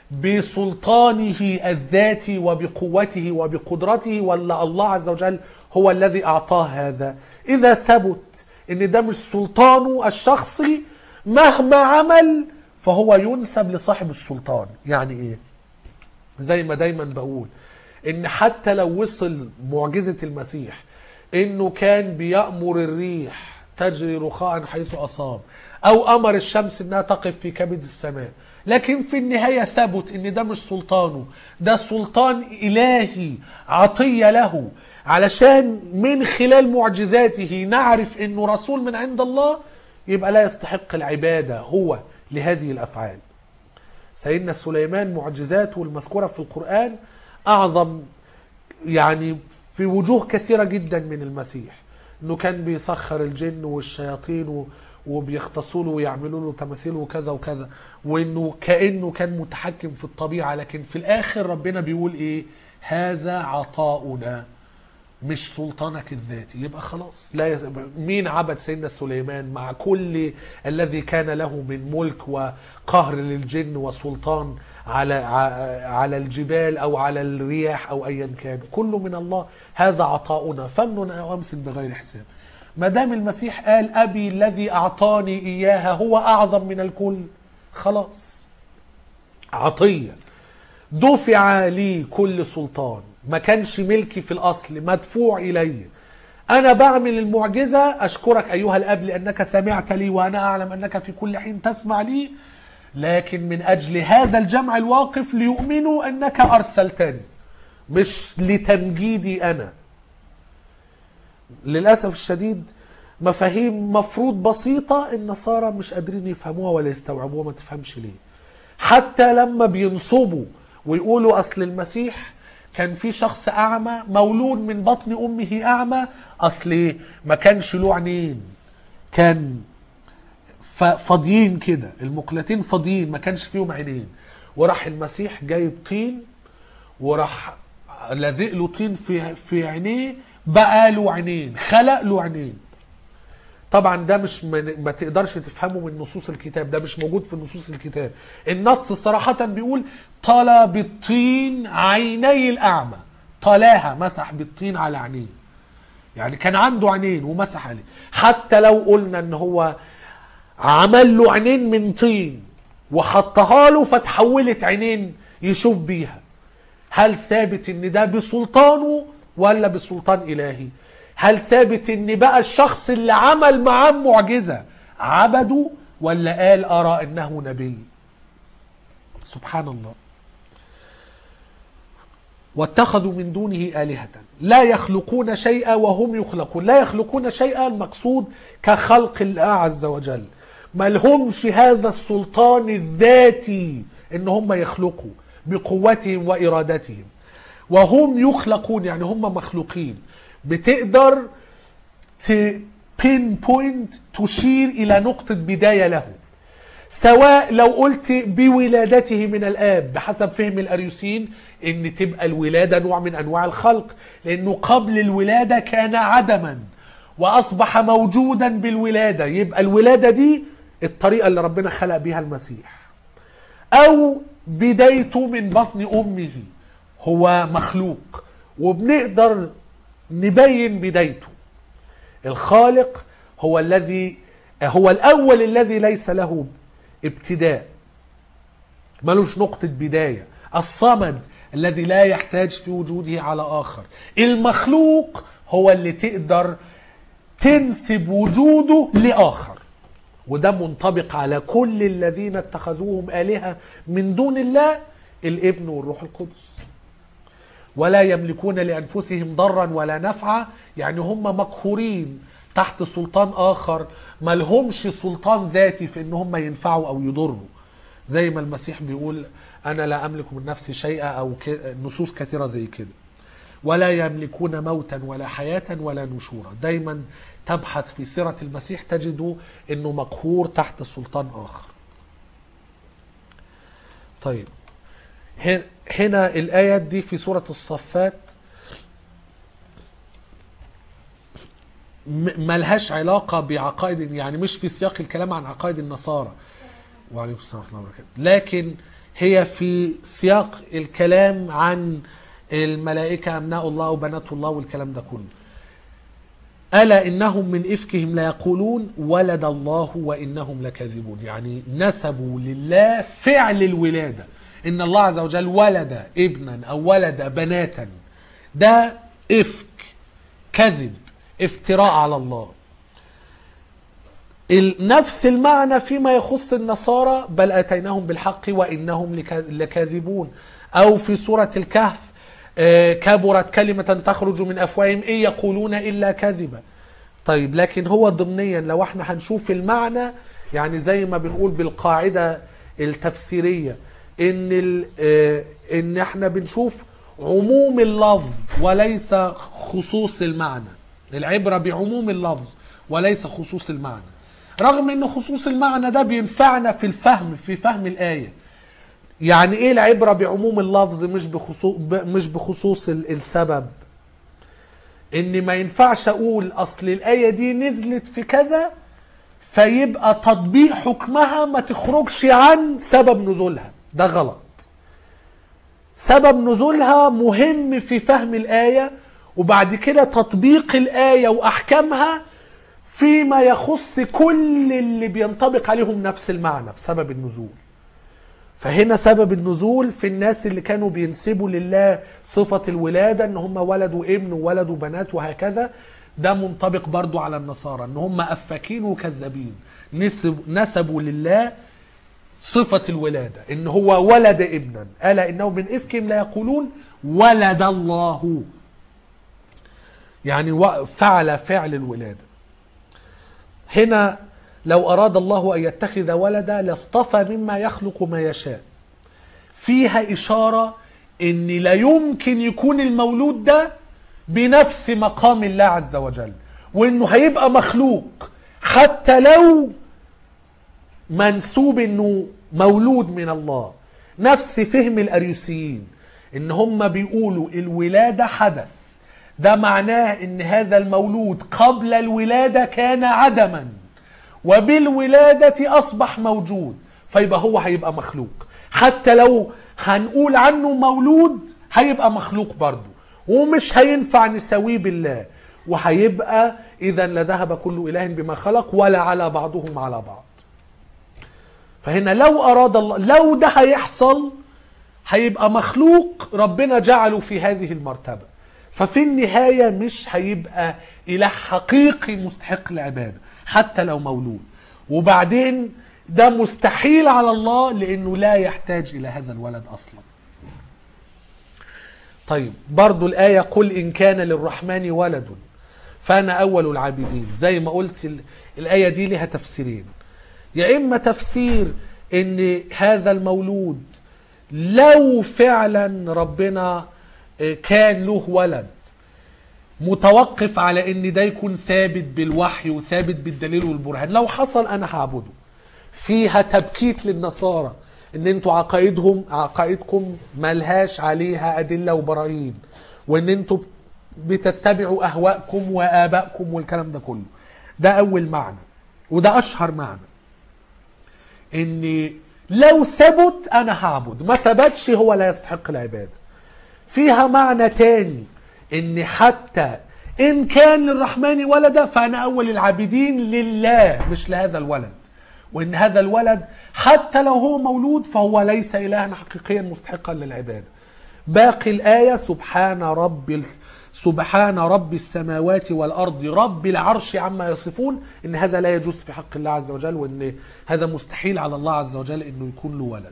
بسلطانه الذاتي وبقوته وبقدرته ولا الله عز وجل هو الذي اعطاه هذا؟ اذا ثبت ان ده مش سلطانه الشخصي مهما عمل فهو ينسب لصاحب السلطان، يعني ايه؟ زي ما دايما بقول ان حتى لو وصل معجزة المسيح انه كان بيأمر الريح تجري رخاء حيث اصاب او امر الشمس انها تقف في كبد السماء لكن في النهاية ثبت ان ده مش سلطانه ده سلطان الهي عطية له علشان من خلال معجزاته نعرف انه رسول من عند الله يبقى لا يستحق العبادة هو لهذه الافعال سيدنا سليمان معجزاته المذكورة في القرآن أعظم يعني في وجوه كثيرة جدا من المسيح انه كان بيسخر الجن والشياطين و- وبيختصوا له ويعملوا له تماثيل وكذا وكذا وانه كانه كان متحكم في الطبيعه لكن في الاخر ربنا بيقول ايه هذا عطاؤنا مش سلطانك الذاتي يبقى خلاص لا يز... مين عبد سيدنا سليمان مع كل الذي كان له من ملك وقهر للجن وسلطان على ع- على الجبال او على الرياح او ايا كان كله من الله هذا عطاؤنا فمن او امسك بغير حساب ما دام المسيح قال ابي الذي اعطاني اياها هو اعظم من الكل خلاص عطيه دفع لي كل سلطان ما كانش ملكي في الاصل مدفوع الي انا بعمل المعجزه اشكرك ايها الاب لانك سمعت لي وانا اعلم انك في كل حين تسمع لي لكن من اجل هذا الجمع الواقف ليؤمنوا انك ارسلتني مش لتمجيدي انا للاسف الشديد مفاهيم مفروض بسيطه النصارى مش قادرين يفهموها ولا يستوعبوها ما تفهمش ليه حتى لما بينصبوا ويقولوا اصل المسيح كان في شخص اعمى مولود من بطن امه اعمى اصل ما كانش له عينين كان ف- فاضيين كده المقلتين فاضيين ما كانش فيهم عينين وراح المسيح جايب طين وراح لازق له طين في في عينيه بقى له عينين خلق له عينين طبعا ده مش من ما تقدرش تفهمه من نصوص الكتاب ده مش موجود في نصوص الكتاب النص صراحة بيقول طلى بالطين عيني الأعمى طلاها مسح بالطين على عينيه يعني كان عنده عينين ومسح عليه حتى لو قلنا ان هو عمل له عينين من طين وحطها له فتحولت عينين يشوف بيها هل ثابت ان ده بسلطانه ولا بسلطان الهي هل ثابت ان بقى الشخص اللي عمل معاه معجزة عبده ولا قال ارى انه نبي سبحان الله واتخذوا من دونه آلهة لا يخلقون شيئا وهم يخلقون لا يخلقون شيئا المقصود كخلق الله عز وجل ما لهمش هذا السلطان الذاتي ان هم يخلقوا بقوتهم وإرادتهم وهم يخلقون يعني هم مخلوقين بتقدر بين بوينت تشير إلى نقطة بداية له سواء لو قلت بولادته من الآب بحسب فهم الأريوسين ان تبقى الولادة نوع من انواع الخلق لانه قبل الولادة كان عدما واصبح موجودا بالولادة يبقى الولادة دي الطريقة اللي ربنا خلق بيها المسيح او بدايته من بطن امه هو مخلوق وبنقدر نبين بدايته الخالق هو الذي هو الاول الذي ليس له ابتداء ملوش نقطة بداية الصمد الذي لا يحتاج في وجوده على آخر المخلوق هو اللي تقدر تنسب وجوده لآخر وده منطبق على كل الذين اتخذوهم آلهة من دون الله الابن والروح القدس ولا يملكون لأنفسهم ضرا ولا نفعا يعني هم مقهورين تحت سلطان آخر ما لهمش سلطان ذاتي في ان هم ينفعوا او يضروا زي ما المسيح بيقول انا لا املك من نفسي شيئا او ك... نصوص كثيره زي كده ولا يملكون موتا ولا حياه ولا نشورا دايما تبحث في سيره المسيح تجد انه مقهور تحت سلطان اخر طيب هنا الايات دي في سوره الصفات ملهاش علاقة بعقائد يعني مش في سياق الكلام عن عقائد النصارى وعليكم السلام ورحمة الله وبركاته لكن هي في سياق الكلام عن الملائكة أبناء الله وبنات الله والكلام ده كله ألا إنهم من إفكهم لا يقولون ولد الله وإنهم لكاذبون يعني نسبوا لله فعل الولادة إن الله عز وجل ولد ابنا أو ولد بناتا ده إفك كذب افتراء على الله نفس المعنى فيما يخص النصارى بل اتيناهم بالحق وانهم لكاذبون او في سوره الكهف كبرت كلمه تخرج من افواههم ان يقولون الا كذبا طيب لكن هو ضمنيا لو احنا هنشوف المعنى يعني زي ما بنقول بالقاعده التفسيريه ان ان احنا بنشوف عموم اللفظ وليس خصوص المعنى العبرة بعموم اللفظ وليس خصوص المعنى رغم ان خصوص المعنى ده بينفعنا في الفهم في فهم الآية يعني ايه العبرة بعموم اللفظ مش بخصوص مش بخصوص السبب ان ما ينفعش اقول اصل الآية دي نزلت في كذا فيبقى تطبيق حكمها ما تخرجش عن سبب نزولها ده غلط سبب نزولها مهم في فهم الآية وبعد كده تطبيق الآية وأحكامها فيما يخص كل اللي بينطبق عليهم نفس المعنى في سبب النزول فهنا سبب النزول في الناس اللي كانوا بينسبوا لله صفة الولادة ان هم ولدوا ابن وولدوا بنات وهكذا ده منطبق برضو على النصارى ان هم افاكين وكذابين نسب نسبوا لله صفة الولادة ان هو ولد ابنا ألا انهم من افكهم لا يقولون ولد الله يعني فعل فعل الولادة هنا لو أراد الله أن يتخذ ولدا لاصطفى مما يخلق ما يشاء فيها إشارة أن لا يمكن يكون المولود ده بنفس مقام الله عز وجل وأنه هيبقى مخلوق حتى لو منسوب أنه مولود من الله نفس فهم الأريوسيين ان هم بيقولوا الولادة حدث ده معناه ان هذا المولود قبل الولادة كان عدما وبالولادة اصبح موجود فيبقى هو هيبقى مخلوق حتى لو هنقول عنه مولود هيبقى مخلوق برضه ومش هينفع نساويه بالله وهيبقى اذا لذهب كل اله بما خلق ولا على بعضهم على بعض فهنا لو اراد الله لو ده هيحصل هيبقى مخلوق ربنا جعله في هذه المرتبة ففي النهاية مش هيبقى إله حقيقي مستحق العبادة حتى لو مولود وبعدين ده مستحيل على الله لأنه لا يحتاج إلى هذا الولد أصلا طيب برضو الآية قل إن كان للرحمن ولد فأنا أول العابدين زي ما قلت ال- الآية دي لها تفسيرين يا إما تفسير إن هذا المولود لو فعلا ربنا آه، كان له ولد متوقف على ان ده يكون ثابت بالوحي وثابت بالدليل والبرهان لو حصل انا هعبده فيها تبكيت للنصارى ان انتوا عقائدهم عقائدكم ملهاش عليها ادله وبراهين وان انتوا بتتبعوا اهواءكم وابائكم والكلام ده كله ده اول معنى وده اشهر معنى ان لو ثبت انا هعبد ما ثبتش هو لا يستحق العباده فيها معنى تاني ان حتى ان كان للرحمن ولدا فانا اول العابدين لله مش لهذا الولد وان هذا الولد حتى لو هو مولود فهو ليس الها حقيقيا مستحقا للعباده باقي الايه سبحان رب ال... سبحان رب السماوات والارض رب العرش عما يصفون ان هذا لا يجوز في حق الله عز وجل وان هذا مستحيل على الله عز وجل انه يكون له ولد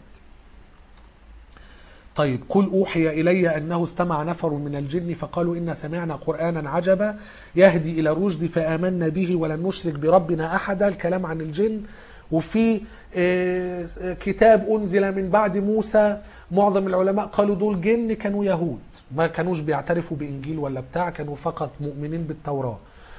طيب قل أوحي إلي أنه استمع نفر من الجن فقالوا إن سمعنا قرآنا عجبا يهدي إلى الرشد فآمنا به ولن نشرك بربنا أحدا الكلام عن الجن وفي آه، كتاب أنزل من بعد موسى معظم العلماء قالوا دول جن كانوا يهود ما كانوش بيعترفوا بإنجيل ولا بتاع كانوا فقط مؤمنين بالتوراة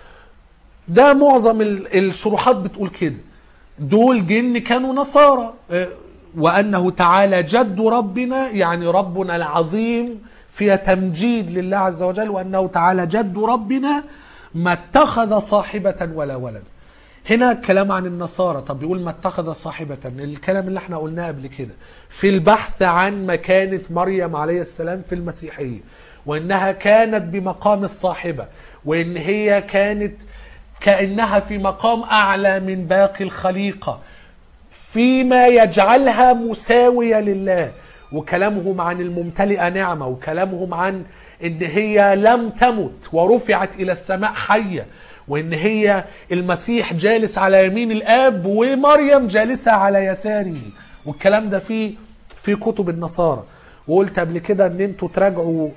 ده معظم ال- الشروحات بتقول كده دول جن كانوا نصارى آه، وأنه تعالى جد ربنا يعني ربنا العظيم فيها تمجيد لله عز وجل وأنه تعالى جد ربنا ما اتخذ صاحبة ولا ولد هنا كلام عن النصارى طب بيقول ما اتخذ صاحبة الكلام اللي احنا قلناه قبل كده في البحث عن مكانة مريم عليه السلام في المسيحية وانها كانت بمقام الصاحبة وان هي كانت كأنها في مقام أعلى من باقي الخليقة فيما يجعلها مساوية لله وكلامهم عن الممتلئة نعمة وكلامهم عن ان هي لم تمت ورفعت الى السماء حية وان هي المسيح جالس على يمين الاب ومريم جالسة على يساره والكلام ده في في كتب النصارى وقلت قبل كده ان انتوا تراجعوا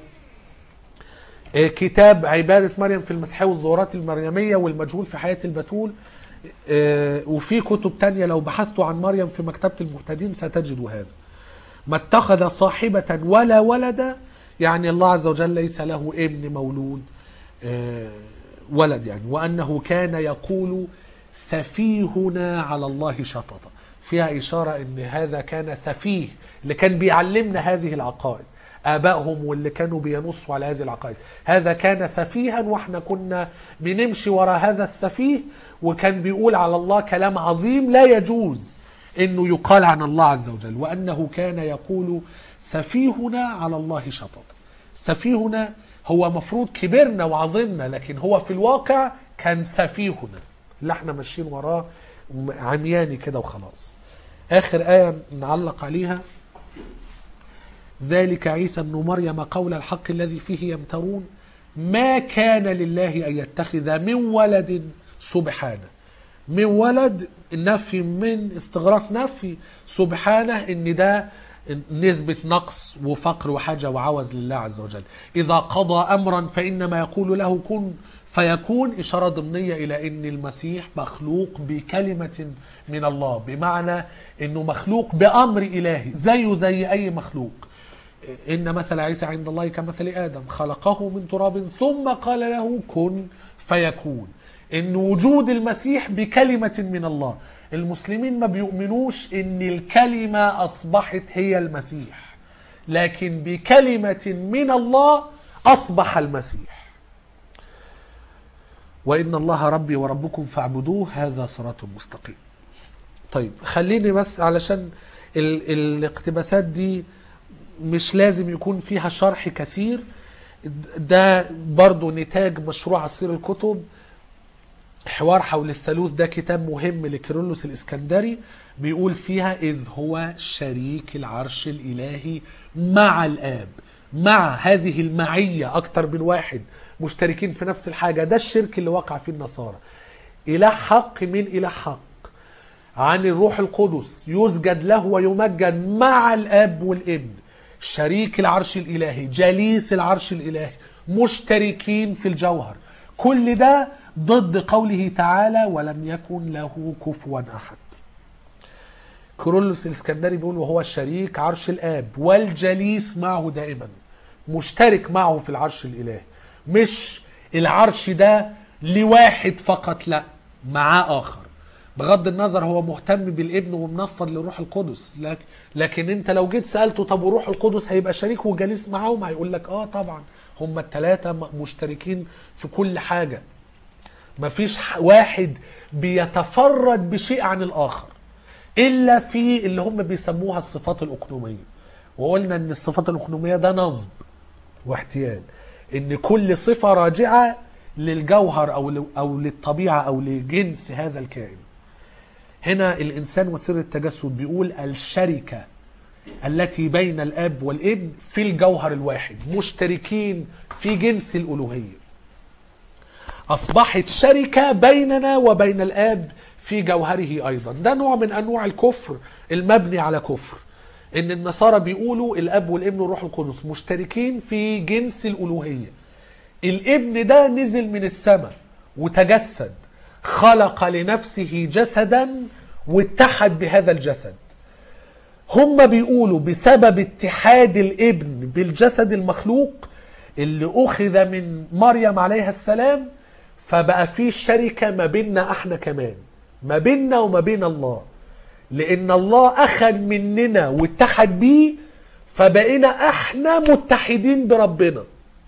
آه، كتاب عبادة مريم في المسيحية والظهورات المريمية والمجهول في حياة البتول آه، وفي كتب تانية لو بحثتوا عن مريم في مكتبة المهتدين ستجدوا هذا ما اتخذ صاحبة ولا ولدا يعني الله عز وجل ليس له ابن مولود آه، ولد يعني وأنه كان يقول سفيهنا على الله شططا فيها إشارة أن هذا كان سفيه اللي كان بيعلمنا هذه العقائد آبائهم واللي كانوا بينصوا على هذه العقائد هذا كان سفيها واحنا كنا بنمشي وراء هذا السفيه وكان بيقول على الله كلام عظيم لا يجوز انه يقال عن الله عز وجل وانه كان يقول سفيهنا على الله شططا سفيهنا هو مفروض كبرنا وعظمنا لكن هو في الواقع كان سفيهنا اللي احنا ماشيين وراه عمياني كده وخلاص اخر ايه نعلق عليها ذلك عيسى ابن مريم قول الحق الذي فيه يمترون ما كان لله ان يتخذ من ولد سبحانه من ولد نفي من استغراق نفي سبحانه ان ده نسبة نقص وفقر وحاجة وعوز لله عز وجل إذا قضى أمرا فإنما يقول له كن فيكون إشارة ضمنية إلى أن المسيح مخلوق بكلمة من الله بمعنى أنه مخلوق بأمر إلهي زيه زي أي مخلوق إن مثل عيسى عند الله كمثل آدم خلقه من تراب ثم قال له كن فيكون إن وجود المسيح بكلمة من الله المسلمين ما بيؤمنوش إن الكلمة أصبحت هي المسيح لكن بكلمة من الله أصبح المسيح وإن الله ربي وربكم فاعبدوه هذا صراط مستقيم طيب خليني بس علشان ال الاقتباسات دي مش لازم يكون فيها شرح كثير ده برضو نتاج مشروع عصير الكتب حوار حول الثالوث ده كتاب مهم لكيرلس الإسكندري بيقول فيها إذ هو شريك العرش الإلهي مع الآب مع هذه المعية أكتر من واحد مشتركين في نفس الحاجة ده الشرك اللي وقع فيه النصارى إله حق من إله حق عن الروح القدس يسجد له ويمجد مع الاب والابن شريك العرش الالهي جليس العرش الالهي مشتركين في الجوهر كل ده ضد قوله تعالى ولم يكن له كفوا احد كورولوس الاسكندري بيقول وهو شريك عرش الاب والجليس معه دائما مشترك معه في العرش الالهي مش العرش ده لواحد فقط لا معاه اخر بغض النظر هو مهتم بالابن ومنفض للروح القدس لكن, لكن انت لو جيت سالته طب وروح القدس هيبقى شريك وجليس معاهم هيقول لك اه طبعا هم الثلاثه مشتركين في كل حاجه مفيش واحد بيتفرد بشيء عن الاخر الا في اللي هم بيسموها الصفات الاقنوميه وقلنا ان الصفات الاقنوميه ده نصب واحتيال ان كل صفه راجعه للجوهر او او للطبيعه او لجنس هذا الكائن هنا الانسان وسر التجسد بيقول الشركه التي بين الاب والابن في الجوهر الواحد مشتركين في جنس الالوهيه اصبحت شركه بيننا وبين الاب في جوهره ايضا ده نوع من انواع الكفر المبني على كفر ان النصارى بيقولوا الاب والابن والروح القدس مشتركين في جنس الالوهيه الابن ده نزل من السماء وتجسد خلق لنفسه جسدا واتحد بهذا الجسد هم بيقولوا بسبب اتحاد الابن بالجسد المخلوق اللي اخذ من مريم عليها السلام فبقى في شركه ما بيننا احنا كمان ما بيننا وما بين الله لان الله اخذ مننا واتحد بيه فبقينا احنا متحدين بربنا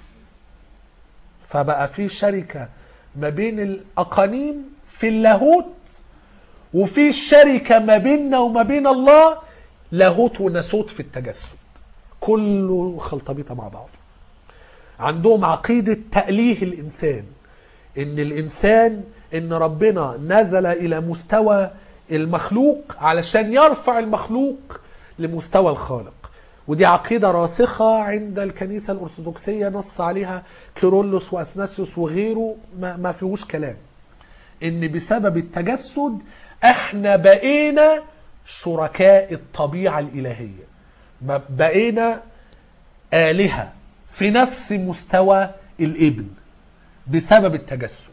فبقى في شركه ما بين الاقانيم في اللاهوت وفي شركه ما بيننا وما بين الله لاهوت وناسوت في التجسد كله خلطبيطه مع بعض عندهم عقيده تأليه الانسان ان الانسان ان ربنا نزل الى مستوى المخلوق علشان يرفع المخلوق لمستوى الخالق ودي عقيده راسخه عند الكنيسه الارثوذكسيه نص عليها كيرلس واثناسيوس وغيره ما, ما فيهوش كلام ان بسبب التجسد احنا بقينا شركاء الطبيعه الالهيه ما بقينا الهه في نفس مستوى الابن بسبب التجسد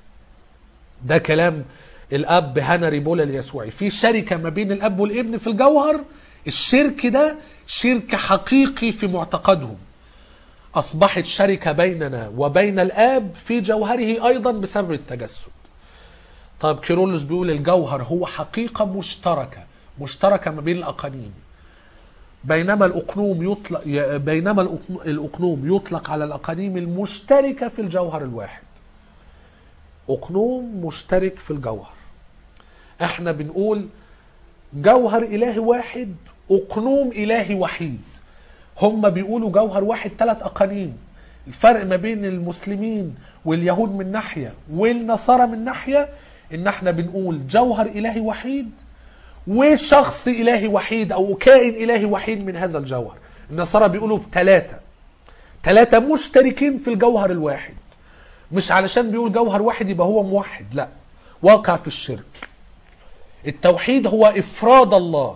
ده كلام الاب هنري بولا اليسوعي في شركه ما بين الاب والابن في الجوهر الشرك ده شرك حقيقي في معتقدهم اصبحت شركه بيننا وبين الاب في جوهره ايضا بسبب التجسد طيب كيرلس بيقول الجوهر هو حقيقه مشتركه مشتركه ما بين الاقانيم بينما الاقنوم يطلق بينما الاقنوم يطلق على الاقانيم المشتركه في الجوهر الواحد اقنوم مشترك في الجوهر احنا بنقول جوهر الهي واحد اقنوم الهي وحيد هم بيقولوا جوهر واحد ثلاث اقانيم الفرق ما بين المسلمين واليهود من ناحيه والنصارى من ناحيه ان احنا بنقول جوهر الهي وحيد وشخص الهي وحيد او كائن الهي وحيد من هذا الجوهر النصارى بيقولوا بثلاثه ثلاثه مشتركين في الجوهر الواحد مش علشان بيقول جوهر واحد يبقى هو موحد لا واقع في الشرك التوحيد هو افراد الله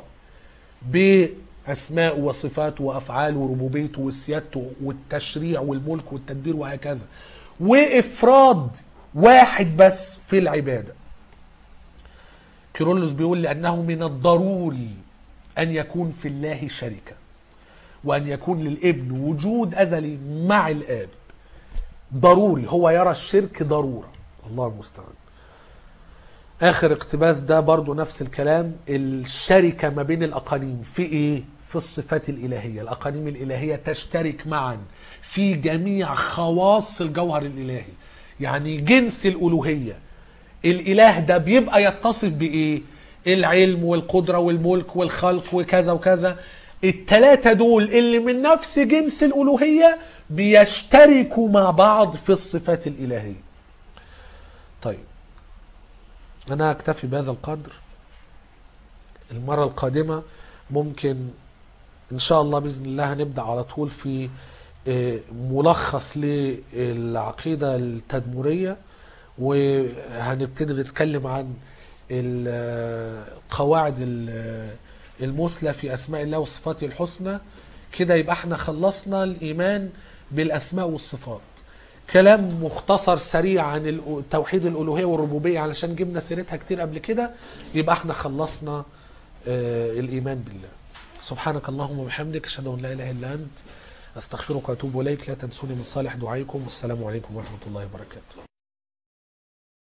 باسماء وصفاته وافعاله وربوبيته وسيادته والتشريع والملك والتدبير وهكذا وافراد واحد بس في العباده كيرلس بيقول لانه من الضروري ان يكون في الله شركه وان يكون للابن وجود ازلي مع الاب ضروري هو يرى الشرك ضروره الله المستعان اخر اقتباس ده برضو نفس الكلام الشركه ما بين الاقانيم في ايه في الصفات الالهيه الاقانيم الالهيه تشترك معا في جميع خواص الجوهر الالهي يعني جنس الالوهيه الاله ده بيبقى يتصف بايه العلم والقدره والملك والخلق وكذا وكذا التلاتة دول اللي من نفس جنس الالوهيه بيشتركوا مع بعض في الصفات الالهيه طيب انا اكتفي بهذا القدر المره القادمه ممكن ان شاء الله باذن الله هنبدا على طول في آه، ملخص للعقيده التدمريه وهنبتدي نتكلم عن القواعد المثلى في اسماء الله وصفاته الحسنى كده يبقى احنا خلصنا الايمان بالاسماء والصفات كلام مختصر سريع عن الأ- توحيد الالوهيه والربوبيه علشان جبنا سيرتها كتير قبل كده يبقى احنا خلصنا آه، الايمان بالله سبحانك اللهم وبحمدك اشهد ان لا اله الا انت استغفرك واتوب اليك لا تنسوني من صالح دعائكم والسلام عليكم ورحمه الله وبركاته